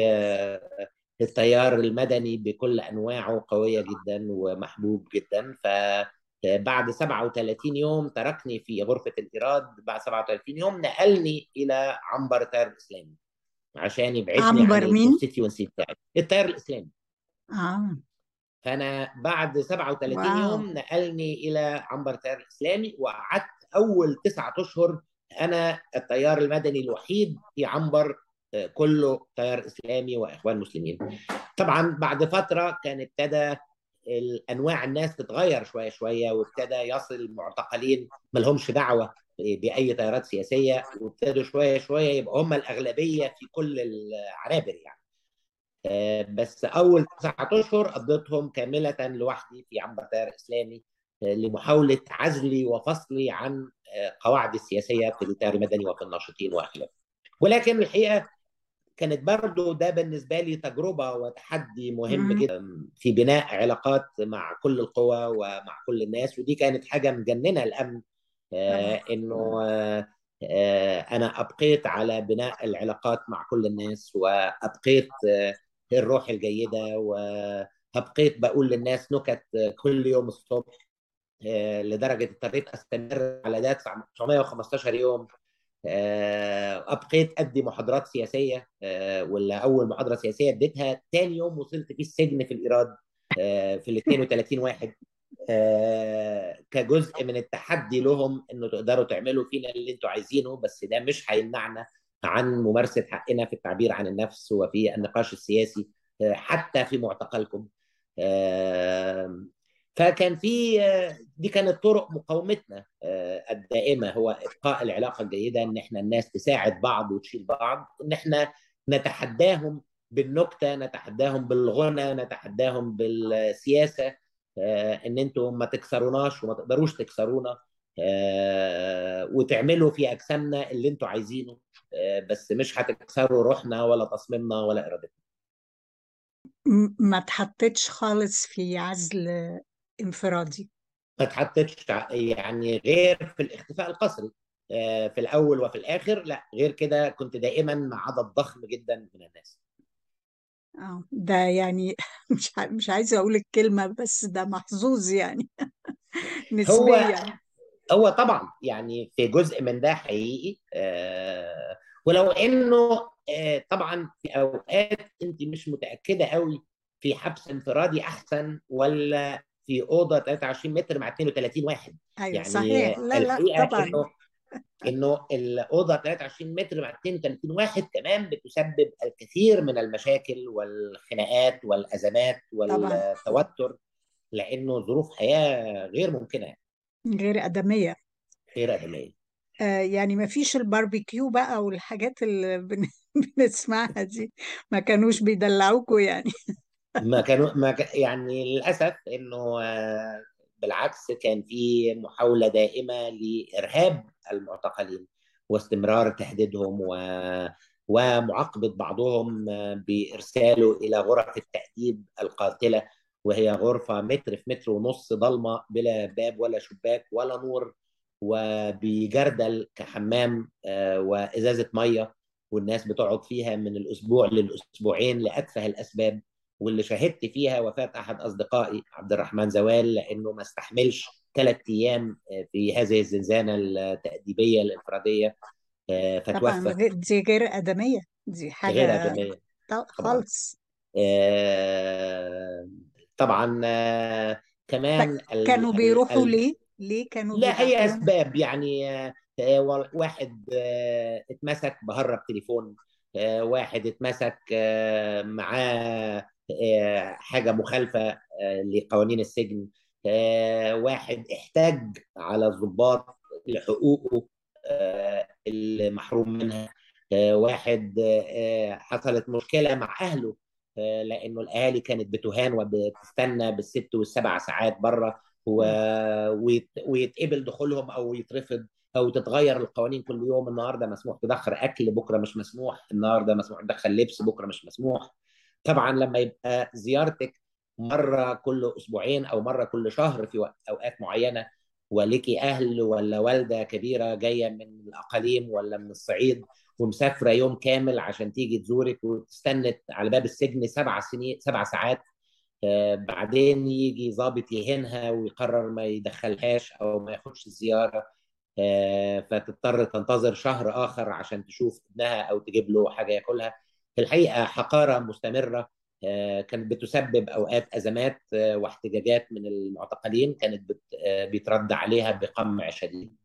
بالتيار المدني بكل أنواعه قوية جدا ومحبوب جدا ف بعد 37 يوم تركني في غرفة الإيراد بعد 37 يوم نقلني إلى عنبر التيار الإسلامي عشان يبعدني عن عنبر مين؟ الكونستيتيونسي بتاعي التيار الإسلامي اه فانا بعد 37 واو يوم نقلني الى عنبر التيار الاسلامي وقعدت اول تسعة اشهر انا التيار المدني الوحيد في عنبر آه، كله تيار اسلامي واخوان مسلمين طبعا بعد فتره كان ابتدى الانواع الناس تتغير شويه شويه وابتدى يصل المعتقلين ما لهمش دعوه باي تيارات سياسيه وابتدوا شويه شويه يبقى هم الاغلبيه في كل العنابر يعني آه، بس اول تسعة اشهر قضيتهم كامله لوحدي في عنبر تيار اسلامي آه، لمحاوله عزلي وفصلي عن آه، قواعد السياسيه في التيار المدني وفي الناشطين واخلافه ولكن الحقيقه كانت برضو ده بالنسبه لي تجربه وتحدي مهم مم. جدا في بناء علاقات مع كل القوى ومع كل الناس ودي كانت حاجه مجننه الامن آه، انه آه، آه، انا ابقيت على بناء العلاقات مع كل الناس وابقيت آه، الروح الجيده وابقيت بقول للناس نكت آه، كل يوم الصبح لدرجه اضطريت استمر على ده 915 يوم ابقيت ادي محاضرات سياسيه ولا اول محاضره سياسيه اديتها ثاني يوم وصلت فيه السجن في الايراد في ال 32 واحد كجزء من التحدي لهم انه تقدروا تعملوا فينا اللي انتوا عايزينه بس ده مش هيمنعنا عن ممارسه حقنا في التعبير عن النفس وفي النقاش السياسي حتى في معتقلكم فكان في دي كانت طرق مقاومتنا الدائمه هو ابقاء العلاقه الجيده ان احنا الناس تساعد بعض وتشيل بعض ان احنا نتحداهم بالنكته نتحداهم بالغنى نتحداهم بالسياسه ان انتم ما تكسروناش وما تقدروش تكسرونا وتعملوا في اجسامنا اللي انتم عايزينه بس مش هتكسروا روحنا ولا تصميمنا ولا ارادتنا ما اتحطتش خالص في عزل انفرادي ما اتحطتش يعني غير في الاختفاء القسري في الاول وفي الاخر لا غير كده كنت دائما مع عدد ضخم جدا من الناس اه ده يعني مش مش عايزه اقول الكلمه بس ده محظوظ يعني نسبيا هو هو طبعا يعني في جزء من ده حقيقي آه ولو انه آه طبعا في اوقات انت مش متاكده قوي في حبس انفرادي احسن ولا في اوضه 23 متر مع 32 واحد ايوه يعني صحيح لا لا طبعا انه انه الاوضه 23 متر مع 32 واحد كمان بتسبب الكثير من المشاكل والخناقات والازمات والتوتر لانه ظروف حياه غير ممكنه غير ادميه غير ادميه آه يعني ما فيش الباربيكيو بقى والحاجات اللي بن... بنسمعها دي ما كانوش بيدلعوكوا يعني ما كانوا ما ك... يعني للاسف انه بالعكس كان في محاوله دائمه لارهاب المعتقلين واستمرار تهديدهم و... ومعاقبه بعضهم بارساله الى غرف التاديب القاتله وهي غرفه متر في متر ونص ضلمه بلا باب ولا شباك ولا نور وبجردل كحمام وازازه ميه والناس بتقعد فيها من الاسبوع للاسبوعين لاتفه الاسباب واللي شهدت فيها وفاه احد اصدقائي عبد الرحمن زوال لانه ما استحملش ثلاث ايام في هذه الزنزانه التاديبيه الانفراديه فتوفى طبعا دي غير ادميه دي حاجه غير ادميه خالص طبعا كمان كانوا بيروحوا ليه؟ ليه كانوا لا اي اسباب يعني واحد اتمسك بهرب تليفون واحد اتمسك معاه حاجه مخالفه لقوانين السجن واحد احتاج على الضباط لحقوقه اللي محروم منها واحد حصلت مشكله مع اهله لانه الاهالي كانت بتهان وبتستنى بالست والسبع ساعات بره ويتقبل دخولهم او يترفض او تتغير القوانين كل يوم النهارده مسموح تدخر اكل بكره مش مسموح النهارده مسموح تدخل لبس بكره مش مسموح طبعا لما يبقى زيارتك مره كل اسبوعين او مره كل شهر في اوقات معينه وليكي اهل ولا والده كبيره جايه من الاقاليم ولا من الصعيد ومسافره يوم كامل عشان تيجي تزورك وتستنى على باب السجن سبع سنين سبع ساعات آه بعدين يجي ضابط يهينها ويقرر ما يدخلهاش او ما ياخدش الزياره آه فتضطر تنتظر شهر اخر عشان تشوف ابنها او تجيب له حاجه ياكلها في الحقيقه حقاره مستمره آه كانت بتسبب اوقات ازمات واحتجاجات من المعتقلين كانت بيترد عليها بقمع شديد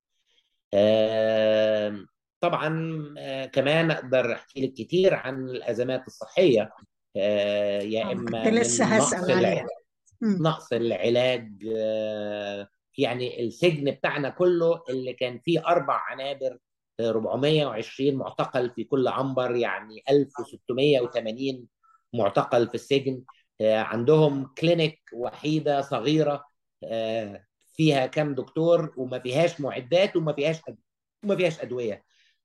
طبعا كمان اقدر احكي لك كتير عن الازمات الصحيه يا اما لسه من نقص هسأل العلاج نقص العلاج يعني السجن بتاعنا كله اللي كان فيه اربع عنابر 420 معتقل في كل عنبر يعني 1680 معتقل في السجن عندهم كلينيك وحيده صغيره فيها كم دكتور وما فيهاش معدات وما فيهاش وما فيهاش ادويه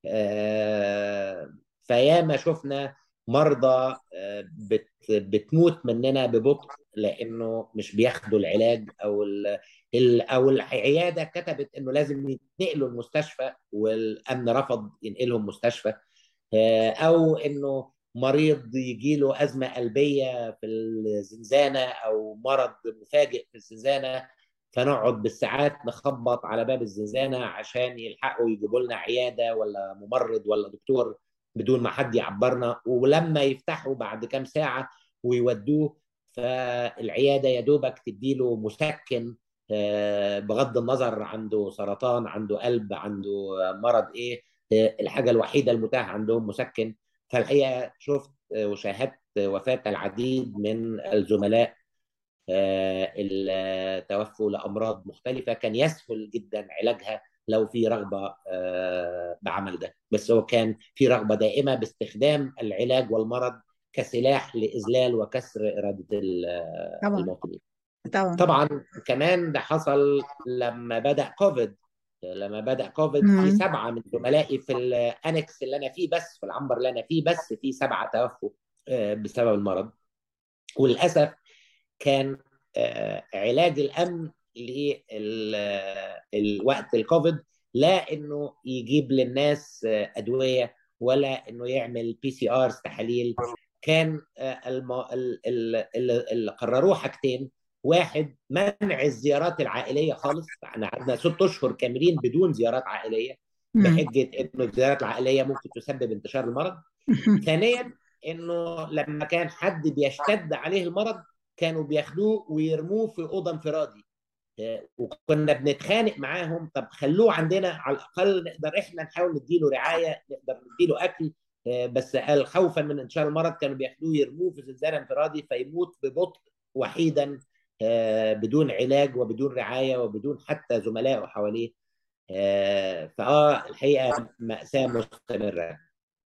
فياما شفنا مرضى بتموت مننا ببطء لانه مش بياخدوا العلاج او ال او العياده كتبت انه لازم يتنقلوا المستشفى والامن رفض ينقلهم مستشفى او انه مريض يجي له ازمه قلبيه في الزنزانه او مرض مفاجئ في الزنزانه فنقعد بالساعات نخبط على باب الزنزانه عشان يلحقوا يجيبوا لنا عياده ولا ممرض ولا دكتور بدون ما حد يعبرنا ولما يفتحوا بعد كام ساعه ويودوه فالعياده يا دوبك تديله مسكن بغض النظر عنده سرطان عنده قلب عنده مرض ايه الحاجه الوحيده المتاحه عندهم مسكن فالحقيقه شفت وشاهدت وفاه العديد من الزملاء اللي توفوا لامراض مختلفه كان يسهل جدا علاجها لو في رغبه بعمل ده بس هو كان في رغبه دائمه باستخدام العلاج والمرض كسلاح لاذلال وكسر اراده المواطنين طبعا طبعا كمان ده حصل لما بدا كوفيد لما بدا كوفيد في سبعه من زملائي في الانكس اللي انا فيه بس في العنبر اللي انا فيه بس في سبعه توفوا بسبب المرض وللاسف كان علاج الامن للوقت الكوفيد لا انه يجيب للناس ادويه ولا انه يعمل بي سي ار تحاليل كان اللي قرروه حاجتين واحد منع الزيارات العائليه خالص احنا قعدنا ست اشهر كاملين بدون زيارات عائليه بحجه انه الزيارات العائليه ممكن تسبب انتشار المرض ثانيا انه لما كان حد بيشتد عليه المرض كانوا بياخدوه ويرموه في اوضه انفرادي وكنا بنتخانق معاهم طب خلوه عندنا على الاقل نقدر احنا نحاول نديله رعايه نقدر نديله اكل بس قال خوفا من انتشار المرض كانوا بياخدوه يرموه في زنزانه انفرادي فيموت ببطء وحيدا بدون علاج وبدون رعايه وبدون حتى زملائه حواليه فاه الحقيقه ماساه مستمره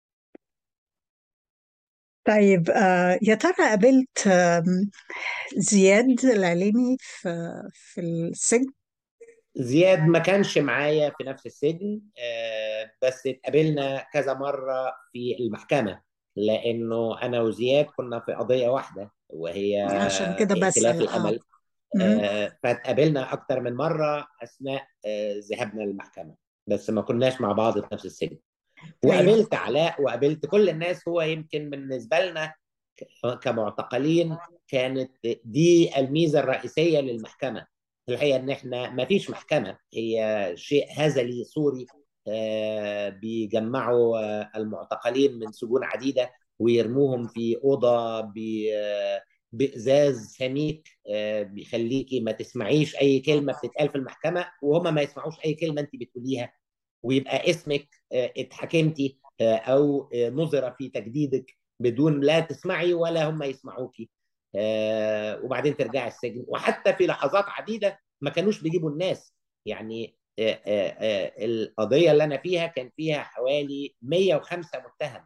طيب يا ترى قابلت زياد العليمي في في السجن؟ زياد ما كانش معايا في نفس السجن بس اتقابلنا كذا مرة في المحكمة لأنه أنا وزياد كنا في قضية واحدة وهي عشان كده بس اختلاف الأمل فاتقابلنا أكتر من مرة أثناء ذهابنا للمحكمة بس ما كناش مع بعض في نفس السجن وقابلت علاء وقابلت كل الناس هو يمكن بالنسبة لنا كمعتقلين كانت دي الميزة الرئيسية للمحكمة الحقيقة ان احنا ما فيش محكمة هي شيء هزلي صوري بيجمعوا المعتقلين من سجون عديدة ويرموهم في أوضة بإزاز سميك بيخليكي ما تسمعيش أي كلمة بتتقال في المحكمة وهم ما يسمعوش أي كلمة أنت بتقوليها ويبقى اسمك اتحكمتي او نظر في تجديدك بدون لا تسمعي ولا هم يسمعوكي وبعدين ترجعي السجن وحتى في لحظات عديده ما كانوش بيجيبوا الناس يعني القضيه اللي انا فيها كان فيها حوالي 105 متهم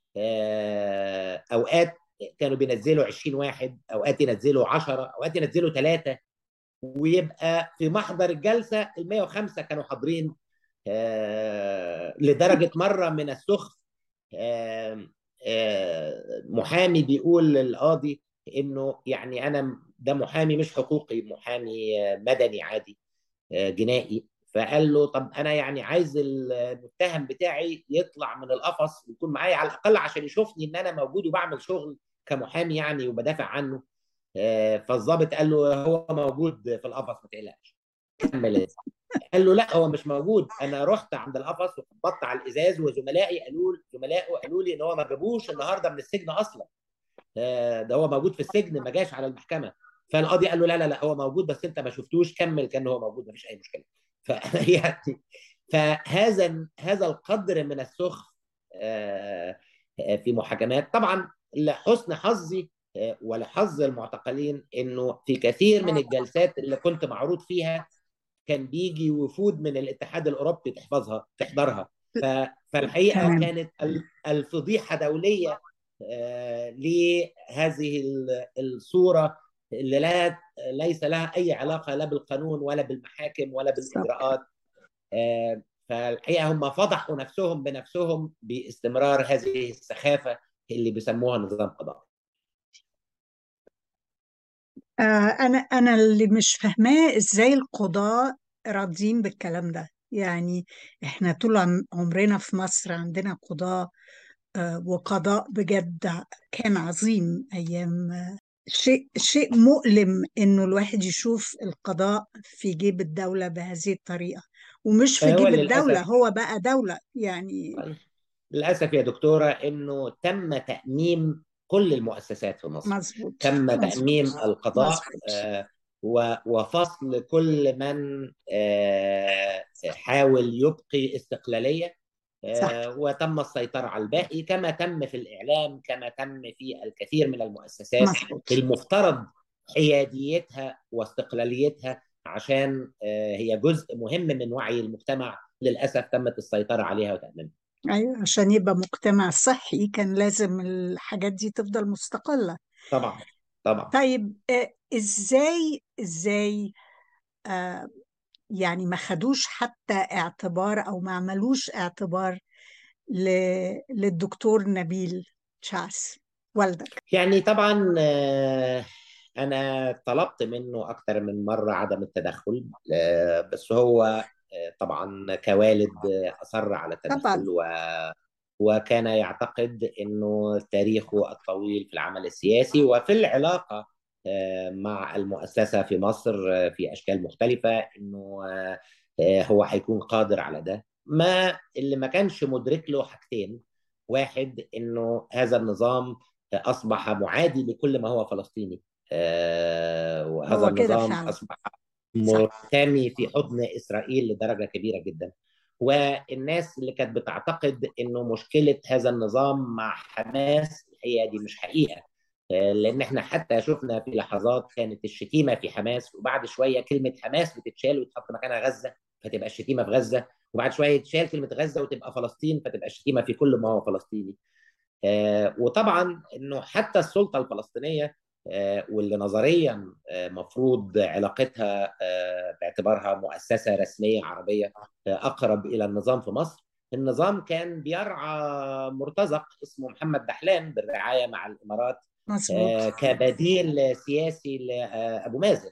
اوقات كانوا بينزلوا 20 واحد اوقات ينزلوا 10 اوقات ينزلوا ثلاثه ويبقى في محضر الجلسه ال 105 كانوا حاضرين آه لدرجة مرة من السخف آه آه محامي بيقول للقاضي انه يعني انا ده محامي مش حقوقي محامي مدني عادي جنائي فقال له طب انا يعني عايز المتهم بتاعي يطلع من القفص ويكون معايا على الاقل عشان يشوفني ان انا موجود وبعمل شغل كمحامي يعني وبدافع عنه فالضابط قال له هو موجود في القفص ما تقلقش كمل قال له لا هو مش موجود انا رحت عند القفص وخبطت على الازاز وزملائي قالوا زملائه قالوا لي ان هو ما جابوش النهارده من السجن اصلا ده هو موجود في السجن ما جاش على المحكمه فالقاضي قال له لا لا لا هو موجود بس انت ما شفتوش كمل كان هو موجود ما فيش اي مشكله فيعني فهذا هذا القدر من السخف في محاكمات طبعا لحسن حظي ولحظ المعتقلين انه في كثير من الجلسات اللي كنت معروض فيها كان بيجي وفود من الاتحاد الاوروبي تحفظها تحضرها فالحقيقه كانت الفضيحه دوليه لهذه الصوره اللي لا ليس لها اي علاقه لا بالقانون ولا بالمحاكم ولا بالاجراءات فالحقيقه هم فضحوا نفسهم بنفسهم باستمرار هذه السخافه اللي بيسموها نظام قضائي أنا أنا اللي مش فاهماه إزاي القضاة راضيين بالكلام ده يعني إحنا طول عمرنا في مصر عندنا قضاة وقضاء بجد كان عظيم أيام شيء شيء مؤلم انه الواحد يشوف القضاء في جيب الدولة بهذه الطريقة ومش في هو جيب الدولة للاسف هو بقى دولة يعني للاسف يا دكتوره انه تم تاميم كل المؤسسات في مصر مظبوط تم مظبوط تاميم القضاء مظبوط آه، و- وفصل كل من آه، حاول يبقي استقلاليه صح آه، وتم السيطره على الباقي كما تم في الاعلام كما تم في الكثير من المؤسسات مظبوط المفترض حياديتها واستقلاليتها عشان آه، هي جزء مهم من وعي المجتمع للاسف تمت السيطره عليها وتاميمها ايوه عشان يبقى مجتمع صحي كان لازم الحاجات دي تفضل مستقلة طبعا طبعا طيب آه، ازاي ازاي آه، يعني ما خدوش حتى اعتبار او ما عملوش اعتبار ل- للدكتور نبيل شعث والدك يعني طبعا آه، انا طلبت منه اكثر من مره عدم التدخل آه، بس هو آه، طبعا كوالد آه، اصر على طبعا التدخل و وكان يعتقد انه تاريخه الطويل في العمل السياسي وفي العلاقه آه، مع المؤسسه في مصر آه، في اشكال مختلفه انه آه، آه، هو هيكون قادر على ده ما اللي ما كانش مدرك له حاجتين واحد انه هذا النظام اصبح معادي لكل ما هو فلسطيني آه، وهذا هو كده النظام فعلا اصبح صح مرتمي في حضن اسرائيل لدرجه كبيره جدا والناس اللي كانت بتعتقد انه مشكله هذا النظام مع حماس الحقيقه دي مش حقيقه آه، لان احنا حتى شفنا في لحظات كانت الشتيمه في حماس وبعد شويه كلمه حماس بتتشال وتحط مكانها غزه فتبقى الشتيمه في غزه وبعد شويه تشال كلمه غزه وتبقى فلسطين فتبقى الشتيمه في كل ما هو فلسطيني آه، وطبعا انه حتى السلطه الفلسطينيه آه، واللي نظريا آه، مفروض علاقتها آه، باعتبارها مؤسسه رسميه عربيه آه، اقرب الى النظام في مصر النظام كان بيرعى مرتزق اسمه محمد دحلان بالرعايه مع الامارات مظبوط آه، كبديل سياسي لابو مازن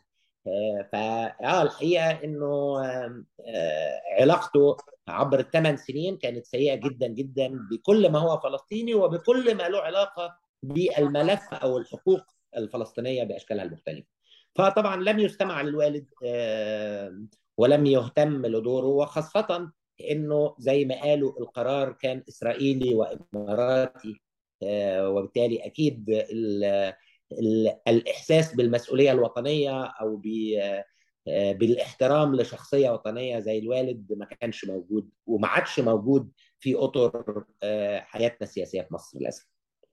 فاه الحقيقه انه آه، آه، علاقته عبر الثمان سنين كانت سيئه جدا جدا بكل ما هو فلسطيني وبكل ما له علاقه بالملف او الحقوق الفلسطينيه باشكالها المختلفه. فطبعا لم يستمع للوالد آه، ولم يهتم لدوره وخاصه انه زي ما قالوا القرار كان اسرائيلي واماراتي آه، وبالتالي اكيد ال- ال- الاحساس بالمسؤوليه الوطنيه او ب- آه، بالاحترام لشخصيه وطنيه زي الوالد ما كانش موجود وما عادش موجود في اطر آه، حياتنا السياسيه في مصر للاسف.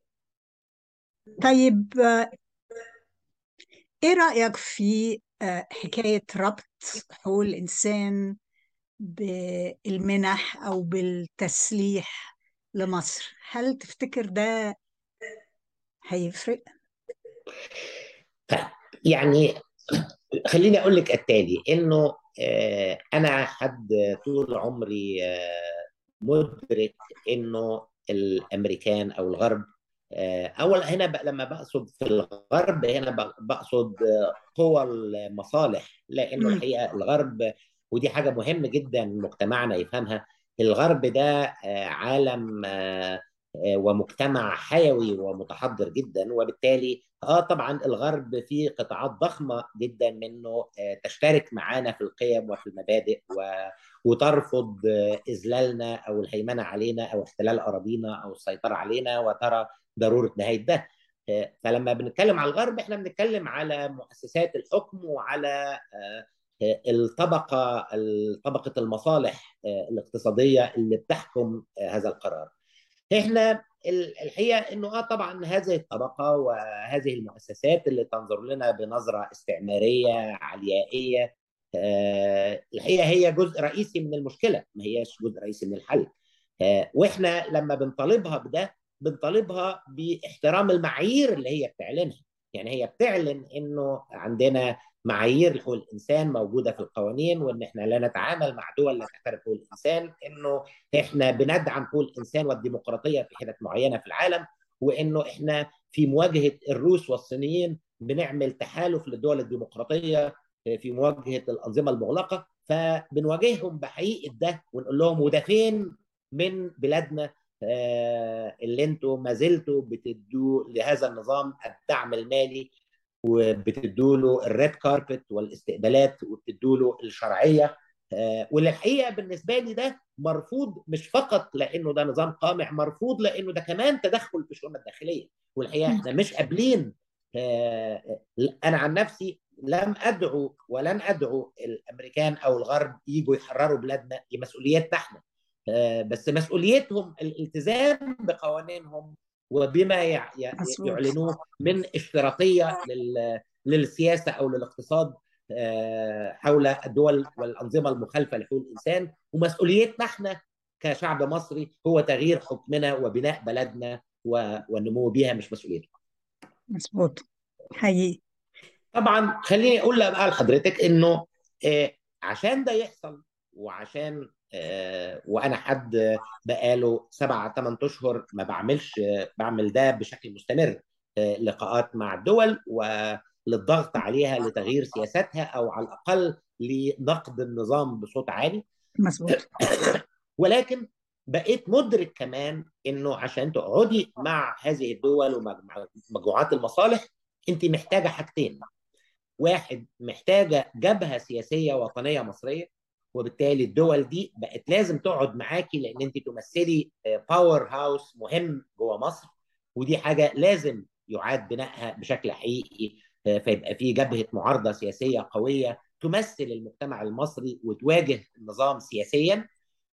طيب آه، ايه رأيك في آه، حكاية ربط حقوق الإنسان بالمنح أو بالتسليح لمصر هل تفتكر ده هيفرق؟ طيب يعني خليني اقول لك التالي انه آه، انا حد طول عمري آه، مدرك انه الامريكان او الغرب آه، اول هنا بقى لما بقصد في الغرب هنا بق- بقصد آه، قوى المصالح لانه مم. الحقيقه الغرب ودي حاجه مهمه جدا مجتمعنا يفهمها الغرب ده آه، عالم آه، آه، ومجتمع حيوي ومتحضر جدا وبالتالي اه طبعا الغرب فيه قطاعات ضخمه جدا منه آه، تشترك معانا في القيم وفي المبادئ و... وترفض آه، اذلالنا او الهيمنه علينا او احتلال اراضينا او السيطره علينا وترى ضروره نهايه ده آه، فلما بنتكلم على الغرب احنا بنتكلم على مؤسسات الحكم وعلى آه، آه، الطبقه طبقه المصالح آه، الاقتصاديه اللي بتحكم آه، هذا القرار احنا ال- الحقيقه انه اه طبعا هذه الطبقه وهذه المؤسسات اللي تنظر لنا بنظره استعماريه عليائيه آه الحقيقه هي جزء رئيسي من المشكله ما هياش جزء رئيسي من الحل آه واحنا لما بنطالبها بده بنطالبها باحترام المعايير اللي هي بتعلنها يعني هي بتعلن انه عندنا معايير حقوق الانسان موجوده في القوانين وان احنا لا نتعامل مع دول لا تحترم حقوق الانسان انه احنا بندعم حقوق الانسان والديمقراطيه في حتت معينه في العالم وانه احنا في مواجهه الروس والصينيين بنعمل تحالف للدول الديمقراطيه في مواجهه الانظمه المغلقه فبنواجههم بحقيقه ده ونقول لهم وده فين من بلادنا آه اللي انتم ما زلتوا بتدوا لهذا النظام الدعم المالي وبتدوا له الريد كاربت والاستقبالات وبتدوا له الشرعيه واللي الحقيقه بالنسبه لي ده مرفوض مش فقط لانه ده نظام قامع مرفوض لانه ده كمان تدخل في شؤوننا الداخليه والحقيقه احنا مش قابلين انا عن نفسي لم ادعو ولن ادعو الامريكان او الغرب يجوا يحرروا بلادنا دي مسؤوليتنا احنا بس مسؤوليتهم الالتزام بقوانينهم وبما يعلنوه من اشتراطيه للسياسه او للاقتصاد حول الدول والانظمه المخالفه لحقوق الانسان ومسؤوليتنا احنا كشعب مصري هو تغيير حكمنا وبناء بلدنا والنمو بها مش مسؤوليتنا. مظبوط حقيقي. طبعا خليني اقول بقى لحضرتك انه عشان ده يحصل وعشان وانا حد بقاله سبعة ثمان اشهر ما بعملش بعمل ده بشكل مستمر لقاءات مع الدول وللضغط عليها لتغيير سياساتها او على الاقل لنقد النظام بصوت عالي مظبوط ولكن بقيت مدرك كمان انه عشان تقعدي مع هذه الدول ومجموعات المصالح انت محتاجه حاجتين واحد محتاجه جبهه سياسيه وطنيه مصريه وبالتالي الدول دي بقت لازم تقعد معاكي لان انت تمثلي باور هاوس مهم جوه مصر ودي حاجه لازم يعاد بنائها بشكل حقيقي فيبقى في جبهه معارضه سياسيه قويه تمثل المجتمع المصري وتواجه النظام سياسيا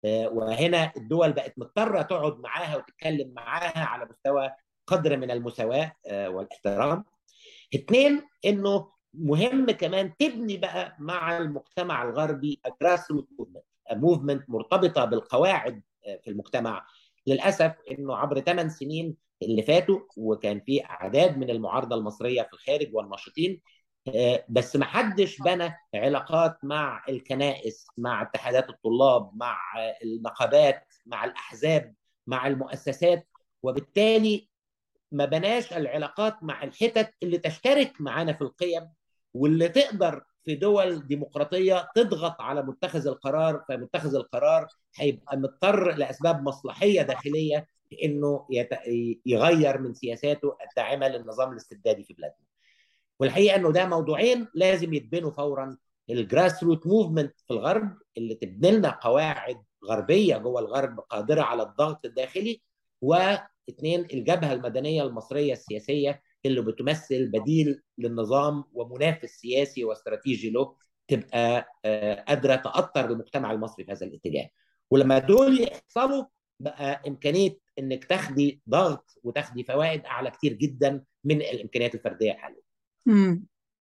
وهنا الدول بقت مضطره تقعد معاها وتتكلم معاها على مستوى قدر من المساواه والاحترام. اثنين انه مهم كمان تبني بقى مع المجتمع الغربي جراس روت موفمنت موفمنت مرتبطه بالقواعد في المجتمع للاسف انه عبر ثمان سنين اللي فاتوا وكان في اعداد من المعارضه المصريه في الخارج والناشطين بس ما حدش بنى علاقات مع الكنائس مع اتحادات الطلاب مع النقابات مع الاحزاب مع المؤسسات وبالتالي ما بناش العلاقات مع الحتت اللي تشترك معانا في القيم واللي تقدر في دول ديمقراطيه تضغط على متخذ القرار فمتخذ القرار هيبقى مضطر لاسباب مصلحيه داخليه انه يغير من سياساته الداعمه للنظام الاستبدادي في بلادنا. والحقيقه انه ده موضوعين لازم يتبنوا فورا الجراس روت موفمنت في الغرب اللي تبني لنا قواعد غربيه جوه الغرب قادره على الضغط الداخلي واثنين الجبهه المدنيه المصريه السياسيه اللي بتمثل بديل للنظام ومنافس سياسي واستراتيجي له تبقى قادره تاثر المجتمع المصري في هذا الاتجاه ولما دول يحصلوا بقى امكانيه انك تاخدي ضغط وتاخدي فوائد اعلى كتير جدا من الامكانيات الفرديه الحاليه. امم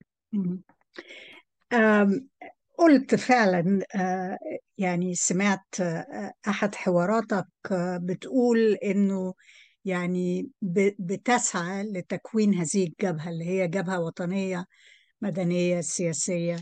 قلت فعلا يعني سمعت احد حواراتك بتقول انه يعني بتسعى لتكوين هذه الجبهه اللي هي جبهه وطنيه مدنيه سياسيه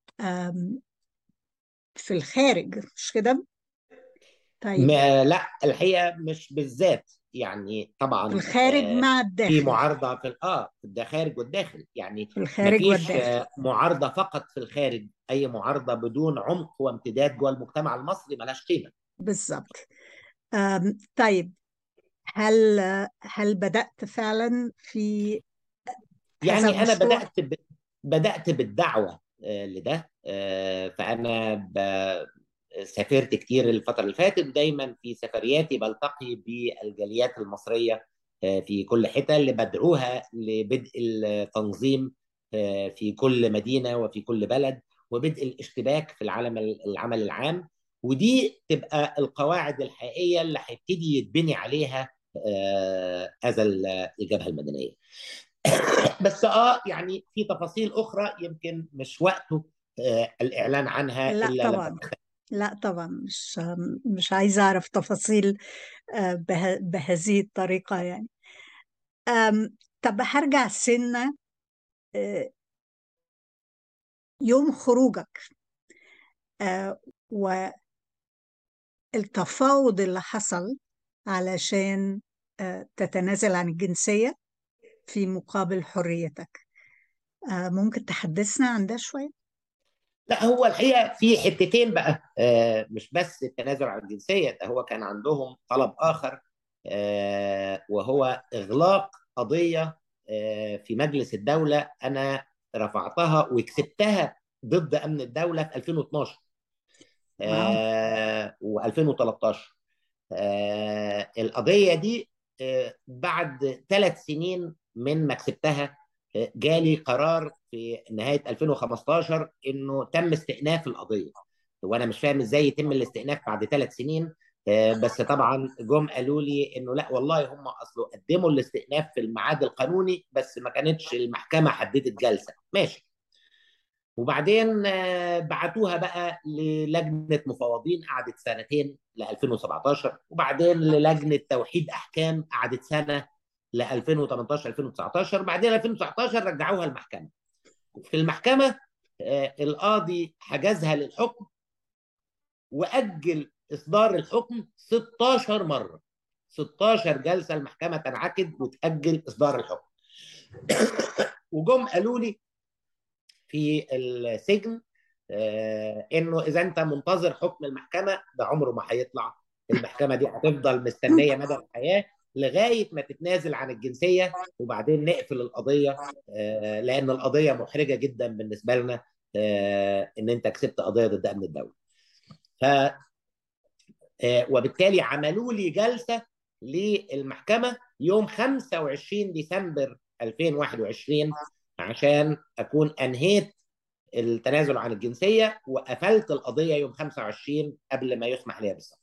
في الخارج مش كده؟ طيب ما لا الحقيقه مش بالذات يعني طبعا في الخارج آه مع الداخل في معارضه في اه في الخارج والداخل يعني في الخارج مفيش والداخل معارضه فقط في الخارج اي معارضه بدون عمق وامتداد جوه المجتمع المصري ملهاش قيمه بالظبط طيب هل هل بدات فعلا في يعني انا بدات ب... بدات بالدعوه لده فانا ب... سافرت كتير الفترة اللي فاتت دايما في سفرياتي بلتقي بالجاليات المصرية في كل حتة اللي بدعوها لبدء التنظيم في كل مدينة وفي كل بلد وبدء الاشتباك في العالم العمل العام ودي تبقى القواعد الحقيقية اللي هيبتدي يتبني عليها هذا الجبهة المدنية بس اه يعني في تفاصيل اخرى يمكن مش وقته الاعلان عنها لا الا طبعا لما لا طبعا مش مش عايزة أعرف تفاصيل به بهذه الطريقة يعني طب هرجع سنة يوم خروجك والتفاوض اللي حصل علشان تتنازل عن الجنسية في مقابل حريتك ممكن تحدثنا عن ده شوية؟ لا هو الحقيقه في حتتين بقى آه مش بس التنازل عن الجنسيه ده هو كان عندهم طلب اخر آه وهو اغلاق قضيه في مجلس الدوله انا رفعتها وكسبتها ضد امن الدوله في 2012 آه و2013 آه القضيه دي آه بعد ثلاث سنين من ما كسبتها جالي قرار في نهايه 2015 انه تم استئناف القضيه وانا مش فاهم ازاي يتم الاستئناف بعد ثلاث سنين بس طبعا جم قالوا لي انه لا والله هم اصله قدموا الاستئناف في الميعاد القانوني بس ما كانتش المحكمه حددت جلسه ماشي وبعدين بعتوها بقى للجنه مفوضين قعدت سنتين ل 2017 وبعدين للجنه توحيد احكام قعدت سنه ل 2018 2019 بعدين 2019 رجعوها المحكمه في المحكمه القاضي حجزها للحكم واجل اصدار الحكم 16 مره 16 جلسه المحكمه تنعقد وتاجل اصدار الحكم وجم قالوا لي في السجن آه انه اذا انت منتظر حكم المحكمه ده عمره ما هيطلع المحكمه دي هتفضل مستنيه مدى الحياه لغايه ما تتنازل عن الجنسيه وبعدين نقفل القضيه آه لان القضيه محرجه جدا بالنسبه لنا آه ان انت كسبت قضيه ضد امن الدوله. ف وبالتالي عملوا لي جلسه للمحكمه يوم 25 ديسمبر 2021 عشان اكون انهيت التنازل عن الجنسيه وقفلت القضيه يوم 25 قبل ما يسمح لي بالسفر.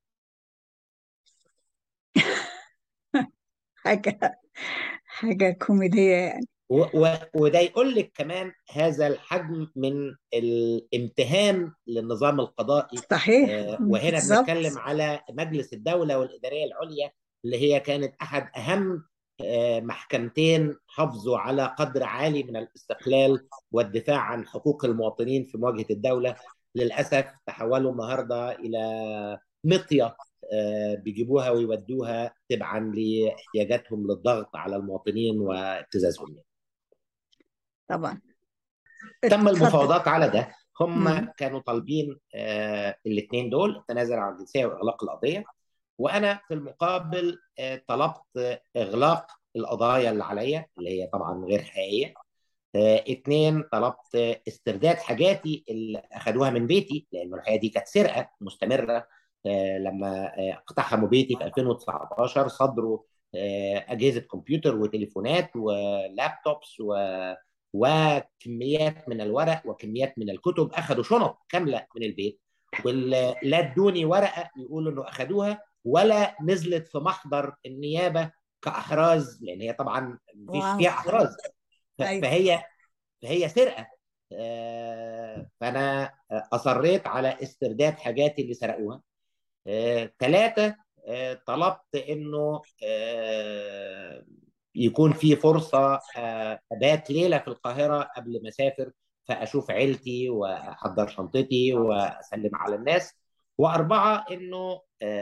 حاجه حاجه كوميديه يعني و و وده يقول لك كمان هذا الحجم من الامتهان للنظام القضائي صحيح آه وهنا بنتكلم على مجلس الدوله والاداريه العليا اللي هي كانت احد اهم آه محكمتين حافظوا على قدر عالي من الاستقلال والدفاع عن حقوق المواطنين في مواجهه الدوله للاسف تحولوا النهارده الى مطيه بيجيبوها ويودوها تبعا لاحتياجاتهم للضغط على المواطنين وابتزازهم طبعا تم المفاوضات على ده هم مم. كانوا طالبين آه الاثنين دول التنازل عن الجنسيه واغلاق القضيه وانا في المقابل آه طلبت اغلاق القضايا اللي عليا اللي هي طبعا غير حقيقيه آه اثنين طلبت استرداد حاجاتي اللي اخذوها من بيتي لانه الحقيقه دي كانت سرقه مستمره لما اقتحموا بيتي في 2019 صدروا اجهزه كمبيوتر وتليفونات ولابتوبس و... وكميات من الورق وكميات من الكتب اخذوا شنط كامله من البيت ولا ادوني ورقه يقولوا انه اخذوها ولا نزلت في محضر النيابه كاحراز لان هي طبعا مفيش فيها احراز فهي فهي سرقه فانا اصريت على استرداد حاجاتي اللي سرقوها ثلاثة آه، طلبت انه آه، يكون في فرصة آه، ابات ليلة في القاهرة قبل ما اسافر فاشوف عيلتي واحضر شنطتي واسلم على الناس واربعة انه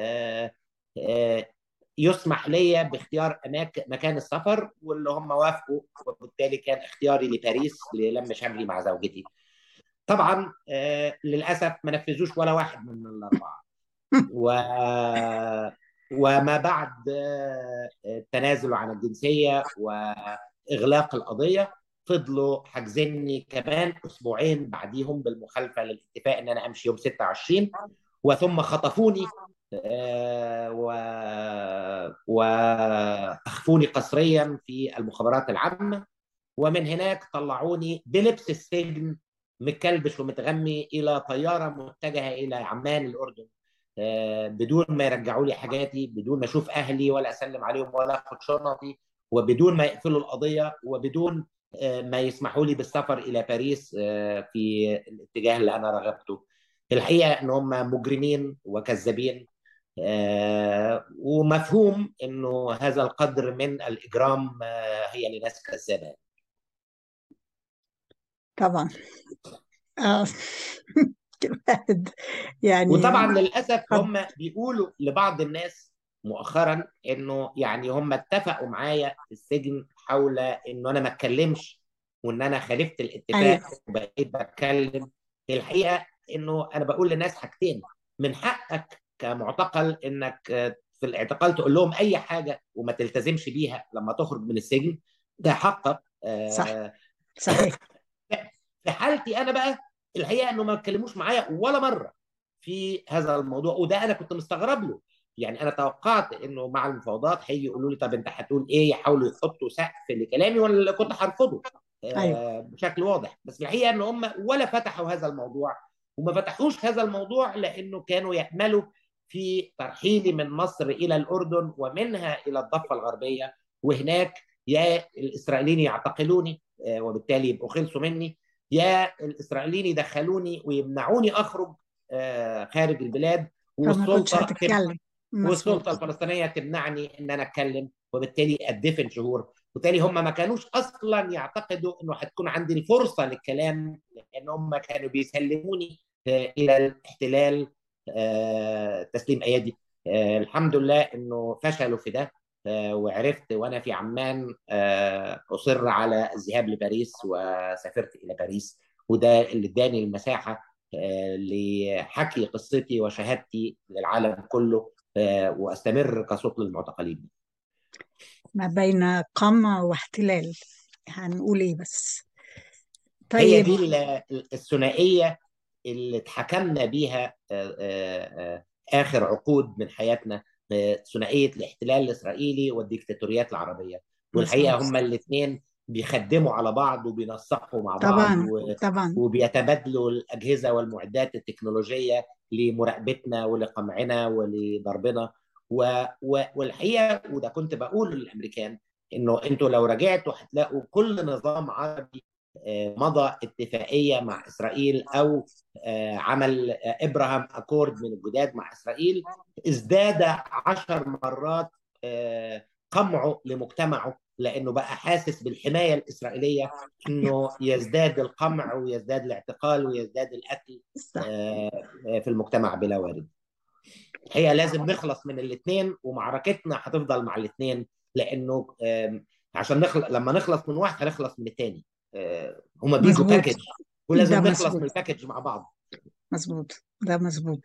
يسمح لي باختيار أماكن مكان السفر واللي هم وافقوا وبالتالي كان اختياري لباريس للم شملي مع زوجتي طبعا للاسف ما نفذوش ولا واحد من الاربعه و... وما بعد التنازل عن الجنسيه واغلاق القضيه فضلوا حاجزيني كمان اسبوعين بعديهم بالمخالفه للاتفاق ان انا امشي يوم 26 وثم خطفوني و... واخفوني قسريا في المخابرات العامه ومن هناك طلعوني بلبس السجن متكلبش ومتغمي الى طياره متجهه الى عمان الاردن بدون ما يرجعوا لي حاجاتي بدون ما اشوف اهلي ولا اسلم عليهم ولا اخد شنطي وبدون ما يقفلوا القضيه وبدون ما يسمحوا لي بالسفر الى باريس في الاتجاه اللي انا رغبته الحقيقه ان هم مجرمين وكذابين ومفهوم انه هذا القدر من الاجرام هي لناس كذابه طبعا آه. يعني وطبعا للاسف هم بيقولوا لبعض الناس مؤخرا انه يعني هم اتفقوا معايا في السجن حول انه انا ما اتكلمش وان انا خالفت الاتفاق أيوة. وبقيت بتكلم الحقيقه انه انا بقول للناس حاجتين من حقك كمعتقل انك في الاعتقال تقول لهم اي حاجه وما تلتزمش بيها لما تخرج من السجن تحقق صح صحيح في حالتي انا بقى الحقيقه انه ما اتكلموش معايا ولا مره في هذا الموضوع وده انا كنت مستغرب له يعني انا توقعت انه مع المفاوضات هيجي يقولوا لي طب انت هتقول ايه يحاولوا يحطوا سقف لكلامي ولا كنت هرفضه أيوة. آه بشكل واضح بس الحقيقه ان هم ولا فتحوا هذا الموضوع وما فتحوش هذا الموضوع لانه كانوا ياملوا في ترحيلي من مصر الى الاردن ومنها الى الضفه الغربيه وهناك يا الاسرائيليين يعتقلوني آه وبالتالي يبقوا خلصوا مني يا الاسرائيليين يدخلوني ويمنعوني اخرج آه خارج البلاد والسلطه والسلطه الفلسطينيه تمنعني ان انا اتكلم وبالتالي ادفن شهور وبالتالي هم ما كانوش اصلا يعتقدوا انه هتكون عندي الفرصه للكلام لان هم كانوا بيسلموني الى الاحتلال تسليم ايادي الحمد لله انه فشلوا في ده وعرفت وانا في عمان اصر على الذهاب لباريس وسافرت الى باريس وده اللي اداني المساحه لحكي قصتي وشهادتي للعالم كله واستمر كصوت للمعتقلين ما بين قمع واحتلال هنقول ايه بس طيب هي دي الثنائيه اللي اتحكمنا بيها اخر عقود من حياتنا ثنائيه الاحتلال الاسرائيلي والديكتاتوريات العربيه والحقيقه هما الاثنين بيخدموا على بعض وبينسقوا مع بعض طبعا و... طبعا وبيتبادلوا الاجهزه والمعدات التكنولوجيه لمراقبتنا ولقمعنا ولضربنا و... و... والحقيقه وده كنت بقول للامريكان انه انتوا لو رجعتوا هتلاقوا كل نظام عربي مضى اتفاقيه مع اسرائيل او عمل ابراهام اكورد من الجداد مع اسرائيل ازداد عشر مرات قمعه لمجتمعه لانه بقى حاسس بالحمايه الاسرائيليه انه يزداد القمع ويزداد الاعتقال ويزداد القتل في المجتمع بلا وارد. الحقيقه لازم نخلص من الاثنين ومعركتنا هتفضل مع الاثنين لانه عشان نخلص لما نخلص من واحد هنخلص من الثاني. هما بيجوا باكج ولازم نخلص من الباكج مع بعض. مظبوط ده مظبوط.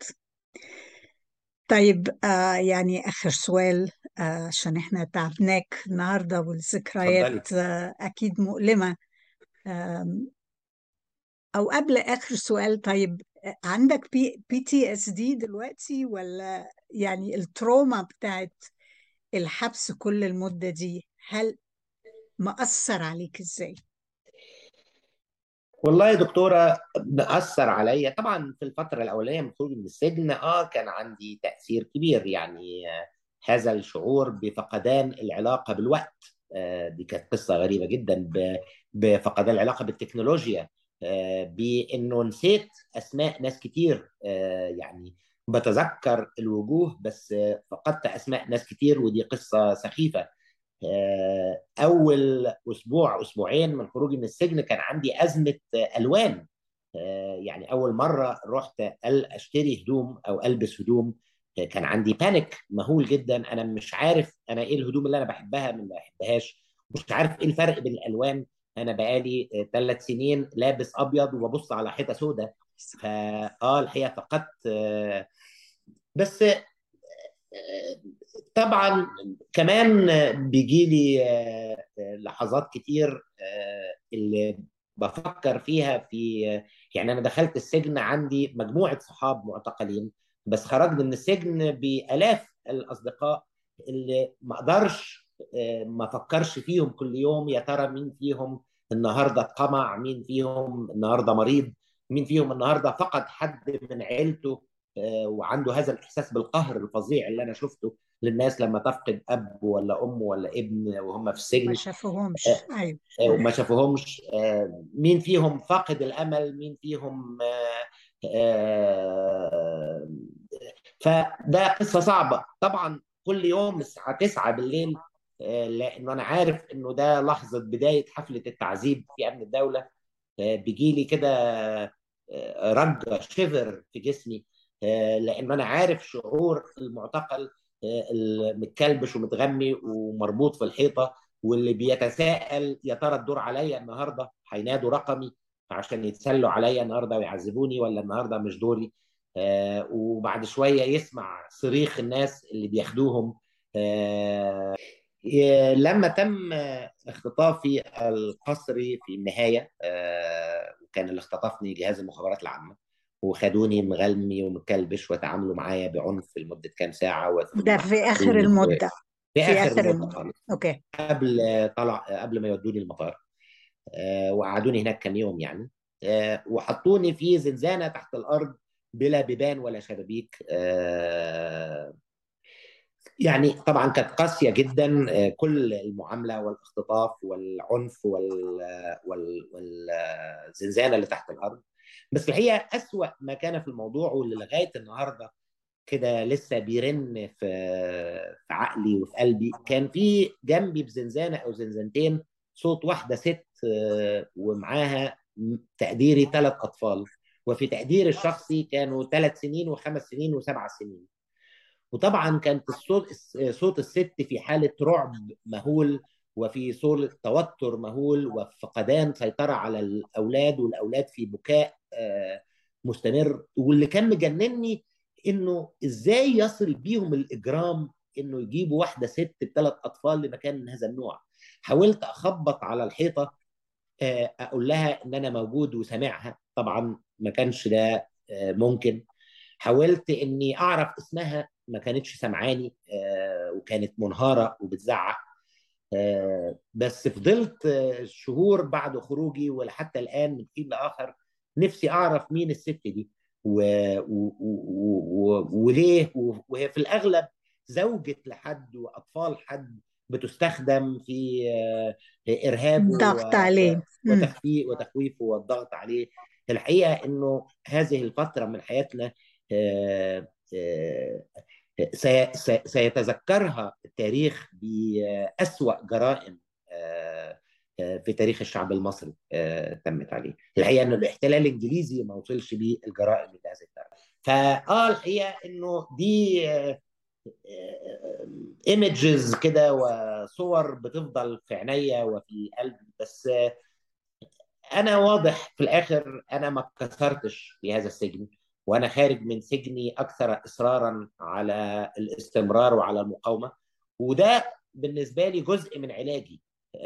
طيب آه يعني آخر سؤال آه عشان احنا تعبناك النهاردة والذكريات آه أكيد مؤلمة آه أو قبل آخر سؤال طيب عندك بي, بي تي اس دي دلوقتي ولا يعني التروما بتاعت الحبس كل المدة دي هل مأثر عليك ازاي؟ والله يا دكتورة مأثر عليا طبعا في الفترة الأولانية من خروجي من السجن اه كان عندي تأثير كبير يعني هذا الشعور بفقدان العلاقة بالوقت آه دي كانت قصة غريبة جدا بفقدان العلاقة بالتكنولوجيا آه بأنه نسيت أسماء ناس كتير آه يعني بتذكر الوجوه بس فقدت أسماء ناس كتير ودي قصة سخيفة اول اسبوع اسبوعين من خروجي من السجن كان عندي ازمه الوان يعني اول مره رحت اشتري هدوم او البس هدوم كان عندي بانيك مهول جدا انا مش عارف انا ايه الهدوم اللي انا بحبها من اللي ما بحبهاش مش عارف ايه الفرق بين الالوان انا بقالي ثلاث سنين لابس ابيض وببص على حيطه سوداء فا اه الحقيقه فقدت بس طبعا كمان بيجي لي لحظات كتير اللي بفكر فيها في يعني انا دخلت السجن عندي مجموعه صحاب معتقلين بس خرجت من السجن بالاف الاصدقاء اللي ما اقدرش ما افكرش فيهم كل يوم يا ترى مين فيهم النهارده اتقمع مين فيهم النهارده مريض مين فيهم النهارده فقد حد من عيلته وعنده هذا الاحساس بالقهر الفظيع اللي انا شفته للناس لما تفقد اب ولا ام ولا ابن وهم في السجن ما شافوهمش ايوه وما شافوهمش مين فيهم فاقد الامل مين فيهم فده قصه صعبه طبعا كل يوم الساعه 9 بالليل لانه انا عارف انه ده لحظه بدايه حفله التعذيب في امن الدوله بيجي لي كده رجه شيفر في جسمي لان انا عارف شعور المعتقل المتكلبش ومتغمي ومربوط في الحيطه واللي بيتساءل يا ترى الدور عليا النهارده هينادوا رقمي عشان يتسلوا عليا النهارده ويعذبوني ولا النهارده مش دوري وبعد شويه يسمع صريخ الناس اللي بياخدوهم ي- لما تم اختطافي القسري في النهاية آه، وكان اللي اختطفني جهاز المخابرات العامة وخدوني مغلمي ومكلبش وتعاملوا معايا بعنف لمدة كام ساعة ده وثم في آخر حطوني في المدة في في آخر آخر المدة المدة خالص أوكي قبل طلع قبل ما يودوني المطار آه، وقعدوني هناك كام يوم يعني آه، وحطوني في زنزانة تحت الأرض بلا بيبان ولا شبابيك آه، يعني طبعا كانت قاسية جدا آه، كل المعاملة والاختطاف والعنف وال وال والزنزانة اللي تحت الأرض بس الحقيقة أسوأ ما كان في الموضوع واللي لغاية النهاردة كده لسه بيرن في في عقلي وفي قلبي كان في جنبي بزنزانة أو زنزانتين صوت واحدة ست آه، ومعاها تقديري ثلاث أطفال وفي تقدير الشخصي كانوا ثلاث سنين وخمس سنين وسبع سنين وطبعا كانت الصوت صوت الست في حالة رعب مهول وفي صورة توتر مهول وفقدان سيطرة على الأولاد والأولاد في بكاء آه، مستمر واللي كان مجنني إنه إزاي يصل بيهم الإجرام إنه يجيبوا واحدة ست بثلاث أطفال لمكان من هذا النوع حاولت أخبط على الحيطة آه، أقول لها إن أنا موجود وسامعها طبعا ما كانش ده آه، ممكن حاولت اني اعرف اسمها ما كانتش سمعاني آه، وكانت منهاره وبتزعق آه، بس فضلت آه، شهور بعد خروجي ولحتى الان من حين لاخر نفسي اعرف مين الست دي و... و... و... و... وليه و... وهي في الاغلب زوجة لحد واطفال حد بتستخدم في آه، ارهابه ضغط و... عليه مم. وتخفيف وتخويفه والضغط عليه الحقيقه انه هذه الفتره من حياتنا آه، آه، سي- سي- سيتذكرها التاريخ بأسوأ جرائم آه، آه، في تاريخ الشعب المصري آه، تمت عليه الحقيقه انه الاحتلال الانجليزي ما وصلش بيه الجرائم بهذه الدرجه فاه الحقيقه انه دي ايمجز كده وصور بتفضل في عينيا وفي قلبي بس آه، انا واضح في الاخر انا ما اتكسرتش في هذا السجن وانا خارج من سجني اكثر اصرارا على الاستمرار وعلى المقاومه وده بالنسبه لي جزء من علاجي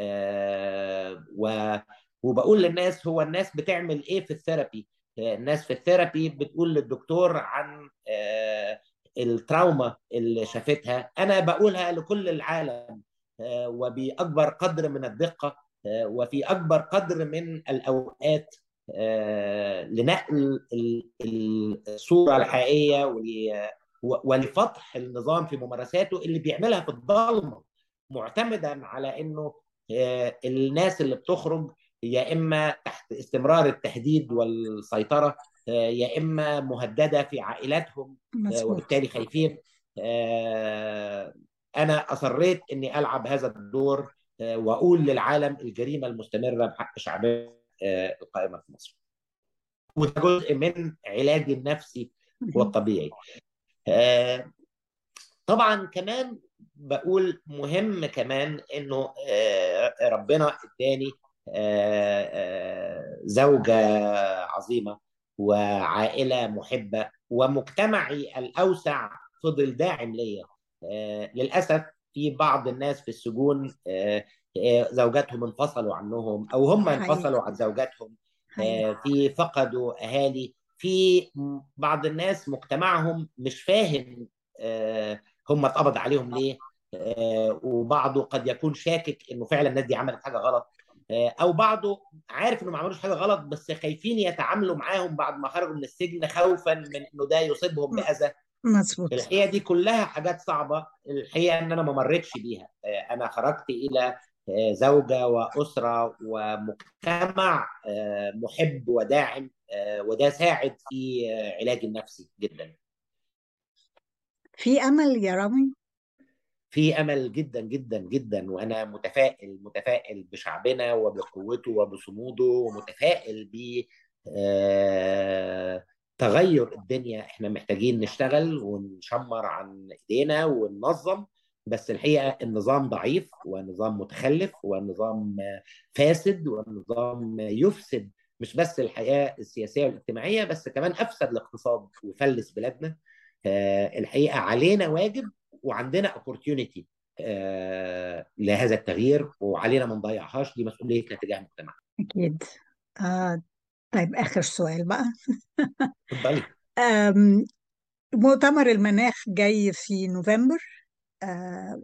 آه و وبقول للناس هو الناس بتعمل ايه في الثيرابي آه، الناس في الثيرابي بتقول للدكتور عن آه التراوما اللي شافتها انا بقولها لكل العالم آه وباكبر قدر من الدقه آه، وفي اكبر قدر من الاوقات آه، لنقل ال- ال- الصوره الحقيقيه ول- ولفتح النظام في ممارساته اللي بيعملها في الضلمه معتمدا على انه آه، الناس اللي بتخرج يا اما تحت استمرار التهديد والسيطره آه، يا اما مهدده في عائلاتهم آه، مظبوط وبالتالي خايفين آه، انا اصريت اني العب هذا الدور آه، واقول للعالم الجريمه المستمره بحق شعبنا آه، القائمه في مصر. وده جزء من علاجي النفسي مهم. والطبيعي. آه، طبعا كمان بقول مهم كمان انه آه، ربنا اداني آه، آه، زوجه عظيمه وعائله محبه ومجتمعي الاوسع فضل داعم ليا آه، للاسف في بعض الناس في السجون آه، آه، زوجاتهم انفصلوا عنهم او هم حقيقي انفصلوا عن زوجاتهم حقيقي آه، في فقدوا اهالي في بعض الناس مجتمعهم مش فاهم آه، هم اتقبض عليهم ليه آه، وبعضه قد يكون شاكك انه فعلا الناس دي عملت حاجه غلط آه، او بعضه عارف انه ما عملوش حاجه غلط بس خايفين يتعاملوا معاهم بعد ما خرجوا من السجن خوفا من انه ده يصيبهم باذى مظبوط الحقيقه دي كلها حاجات صعبه الحقيقه ان انا ما مريتش بيها آه، انا خرجت الى آه، زوجه واسره ومجتمع آه، محب وداعم آه، وده ساعد في آه، علاجي النفسي جدا في أمل يا رامي في امل جدا جدا جدا وانا متفائل متفائل بشعبنا وبقوته وبصموده ومتفائل ب آه، تغير الدنيا احنا محتاجين نشتغل ونشمر عن ايدينا وننظم بس الحقيقه النظام ضعيف ونظام متخلف ونظام فاسد ونظام يفسد مش بس الحياه السياسيه والاجتماعيه بس كمان افسد الاقتصاد وفلس بلادنا آه، الحقيقه علينا واجب وعندنا opportunity آه، لهذا التغيير وعلينا ما نضيعهاش دي مسؤوليتنا تجاه المجتمع أكيد آه طيب آخر سؤال بقى اتفضلي آم، مؤتمر المناخ جاي في نوفمبر آه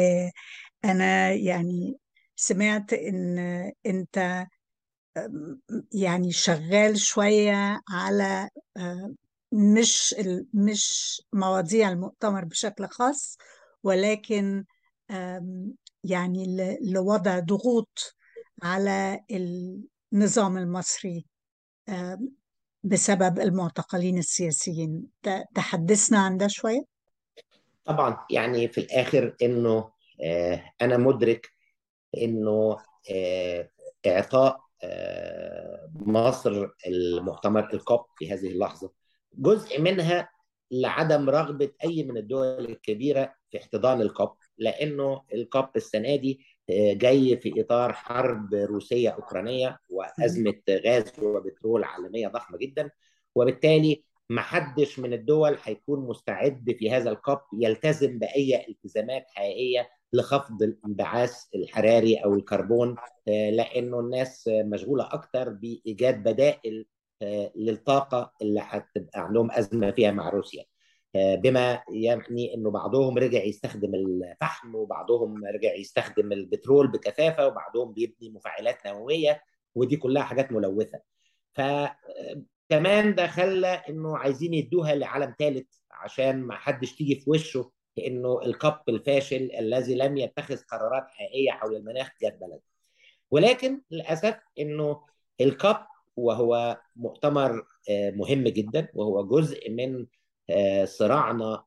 وأنا يعني سمعت إن أنت آم، يعني شغال شوية على آه، مش ال- مش مواضيع المؤتمر بشكل خاص ولكن آم، يعني ل- لوضع ضغوط على النظام المصري آم، بسبب المعتقلين السياسيين ت- تحدثنا عن ده شوية طبعا يعني في الاخر انه آه، انا مدرك انه آه، اعطاء آه، مصر المؤتمر الكوب في هذه اللحظه جزء منها لعدم رغبه اي من الدول الكبيره في احتضان الكوب لانه الكوب السنه دي آه، جاي في اطار حرب روسيه اوكرانيه وازمه غاز وبترول عالميه ضخمه جدا وبالتالي ما حدش من الدول هيكون مستعد في هذا الكوب يلتزم باي التزامات حقيقيه لخفض الانبعاث الحراري او الكربون آه، لانه الناس آه، مشغوله اكتر بايجاد بدائل آه، للطاقه اللي هتبقى عندهم ازمه فيها مع روسيا آه، بما يعني انه بعضهم رجع يستخدم الفحم وبعضهم رجع يستخدم البترول بكثافه وبعضهم بيبني مفاعلات نوويه ودي كلها حاجات ملوثه فكمان ده خلى انه عايزين يدوها لعالم ثالث عشان ما حدش تيجي في وشه انه الكاب الفاشل الذي لم يتخذ قرارات حقيقيه حول المناخ جت بلد ولكن للاسف انه الكاب وهو مؤتمر آه، مهم جدا وهو جزء من آه، صراعنا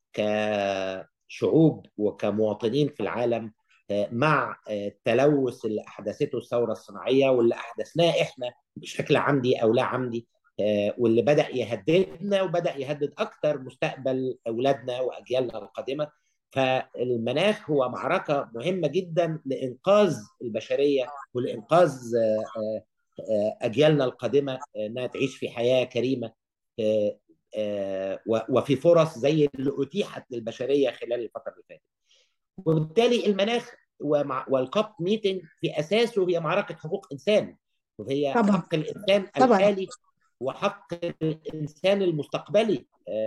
كشعوب وكمواطنين في العالم آه، مع آه، التلوث اللي احدثته الثوره الصناعيه واللي احدثناه احنا بشكل عمدي او لا عمدي آه، واللي بدا يهددنا وبدا يهدد اكثر مستقبل اولادنا واجيالنا القادمه فالمناخ هو معركه مهمه جدا لانقاذ البشريه ولانقاذ آه، آه، آه، اجيالنا القادمه انها تعيش في حياه كريمه آه، آه، و- وفي فرص زي اللي اتيحت للبشريه خلال الفتره اللي فاتت. وبالتالي المناخ ومع والكاب ميتنج في اساسه هي معركه حقوق انسان وهي طبعا حق الانسان طبعا الحالي وحق الانسان المستقبلي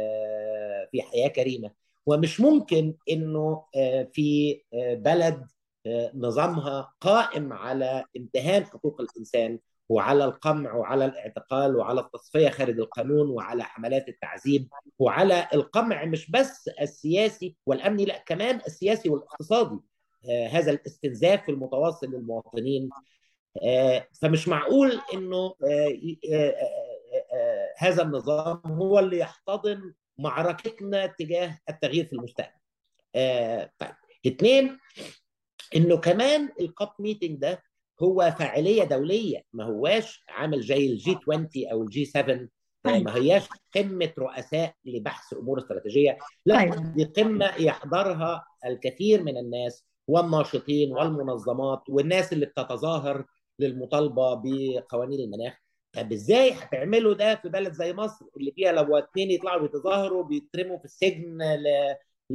آه، في حياه كريمه ومش ممكن انه آه، في آه، بلد آه، نظامها قائم على امتهان حقوق الانسان وعلى القمع وعلى الاعتقال وعلى التصفيه خارج القانون وعلى حملات التعذيب وعلى القمع مش بس السياسي والامني لا كمان السياسي والاقتصادي آه، هذا الاستنزاف المتواصل للمواطنين آه، فمش معقول انه آه، آه، آه، آه، هذا النظام هو اللي يحتضن معركتنا تجاه التغيير في المستقبل. آه، طيب اثنين انه كمان الكاب ميتنج ده هو فاعليه دوليه ما هواش عامل زي الجي 20 او الجي 7 آه، أيوة ما هياش قمه رؤساء لبحث امور استراتيجيه لا أيوة دي قمه يحضرها الكثير من الناس والناشطين والمنظمات والناس اللي بتتظاهر للمطالبه بقوانين المناخ طب ازاي هتعملوا ده في بلد زي مصر اللي فيها لو اتنين يطلعوا يتظاهروا بيترموا في السجن ل... ل...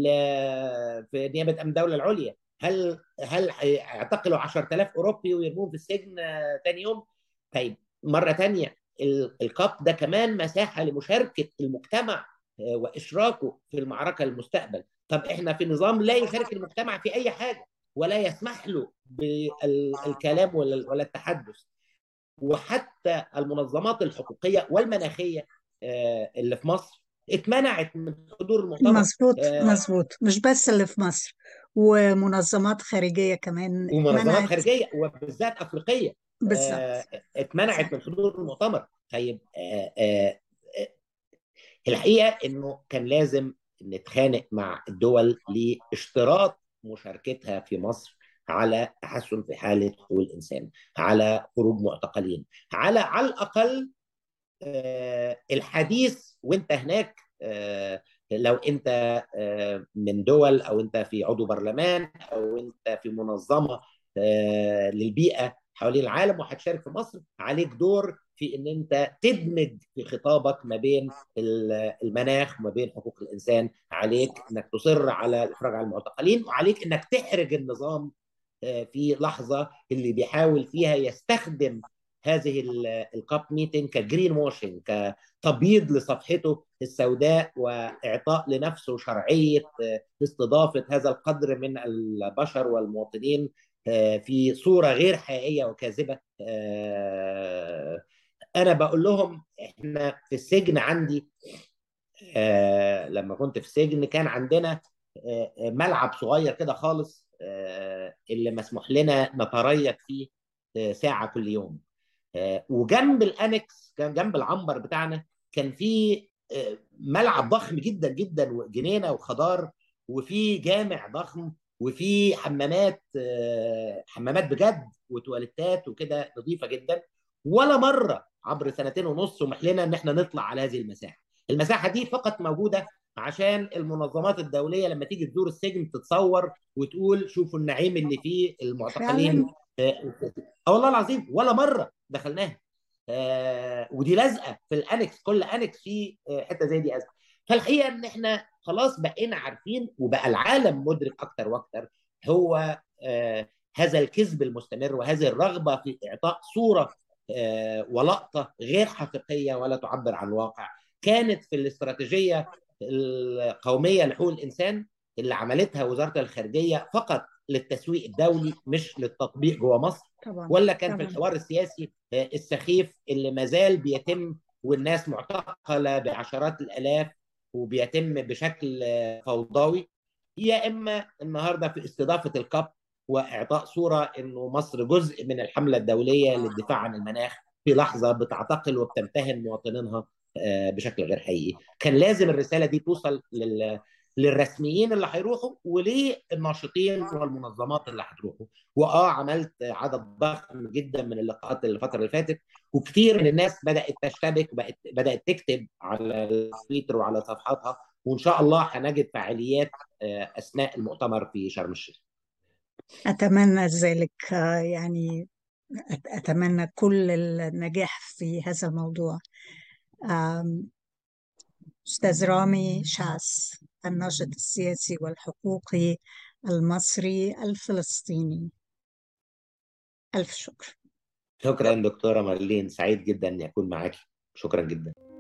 في نيابه امن الدوله العليا هل هل هيعتقلوا 10000 اوروبي ويرموهم في السجن آه، تاني يوم؟ طيب مره تانيه ال- الكاب ده كمان مساحه لمشاركه المجتمع آه، واشراكه في المعركه المستقبل طب احنا في نظام لا يشارك المجتمع في اي حاجه ولا يسمح له بالكلام ولا ولا التحدث وحتى المنظمات الحقوقيه والمناخيه آه، اللي في مصر اتمنعت من حضور المؤتمر مظبوط آه، مظبوط مش بس اللي في مصر ومنظمات خارجية كمان ومنظمات منعت خارجيه وبالذات افريقيه بالظبط آه، اتمنعت من حضور المؤتمر طيب آه، آه، آه، الحقيقه انه كان لازم نتخانق مع الدول لاشتراط مشاركتها في مصر على تحسن في حاله حقوق الانسان على خروج معتقلين على على الاقل آه، الحديث وانت هناك آه، لو انت آه، من دول او انت في عضو برلمان او انت في منظمه آه، للبيئه حوالين العالم وهتشارك في مصر عليك دور في ان انت تدمج في خطابك ما بين ال- المناخ وما بين حقوق الانسان عليك انك تصر على الاخراج على المعتقلين وعليك انك تحرج النظام في لحظه اللي بيحاول فيها يستخدم هذه الكاب ميتنج كجرين واشنج كتبييض لصفحته السوداء واعطاء لنفسه شرعيه استضافه هذا القدر من البشر والمواطنين في صوره غير حقيقيه وكاذبه انا بقول لهم احنا في السجن عندي لما كنت في السجن كان عندنا ملعب صغير كده خالص اللي مسموح لنا نتريث فيه ساعه كل يوم وجنب الانكس كان جنب العنبر بتاعنا كان في ملعب ضخم جدا جدا وجنينه وخضار وفي جامع ضخم وفي حمامات حمامات بجد وتواليتات وكده نظيفه جدا ولا مره عبر سنتين ونص سمح لنا ان احنا نطلع على هذه المساحه المساحه دي فقط موجوده عشان المنظمات الدوليه لما تيجي تزور السجن تتصور وتقول شوفوا النعيم اللي فيه المعتقلين اه والله العظيم ولا مره دخلناها آه ودي لازقه في الانكس كل انكس فيه حته زي دي ازمه فالحقيقه ان احنا خلاص بقينا عارفين وبقى العالم مدرك اكتر واكتر هو آه هذا الكذب المستمر وهذه الرغبه في اعطاء صوره آه ولقطه غير حقيقيه ولا تعبر عن الواقع كانت في الاستراتيجيه القوميه لحقوق الانسان اللي عملتها وزاره الخارجيه فقط للتسويق الدولي مش للتطبيق جوه مصر طبعا ولا كان طبعا. في الحوار السياسي السخيف اللي ما زال بيتم والناس معتقله بعشرات الالاف وبيتم بشكل فوضوي يا اما النهارده في استضافه الكاب واعطاء صوره انه مصر جزء من الحمله الدوليه للدفاع عن المناخ في لحظه بتعتقل وبتمتهن مواطنينها بشكل غير حقيقي كان لازم الرساله دي توصل لل للرسميين اللي هيروحوا وللناشطين والمنظمات اللي هتروحوا واه عملت عدد ضخم جدا من اللقاءات الفتره اللي فاتت وكثير من الناس بدات تشتبك وبقت بدات تكتب على التويتر وعلى صفحاتها وان شاء الله هنجد فعاليات اثناء المؤتمر في شرم الشيخ أتمنى ذلك يعني أتمنى كل النجاح في هذا الموضوع أستاذ رامي شاس الناشط السياسي والحقوقي المصري الفلسطيني ألف شكر شكرا دكتورة مارلين سعيد جدا أن أكون معك شكرا جدا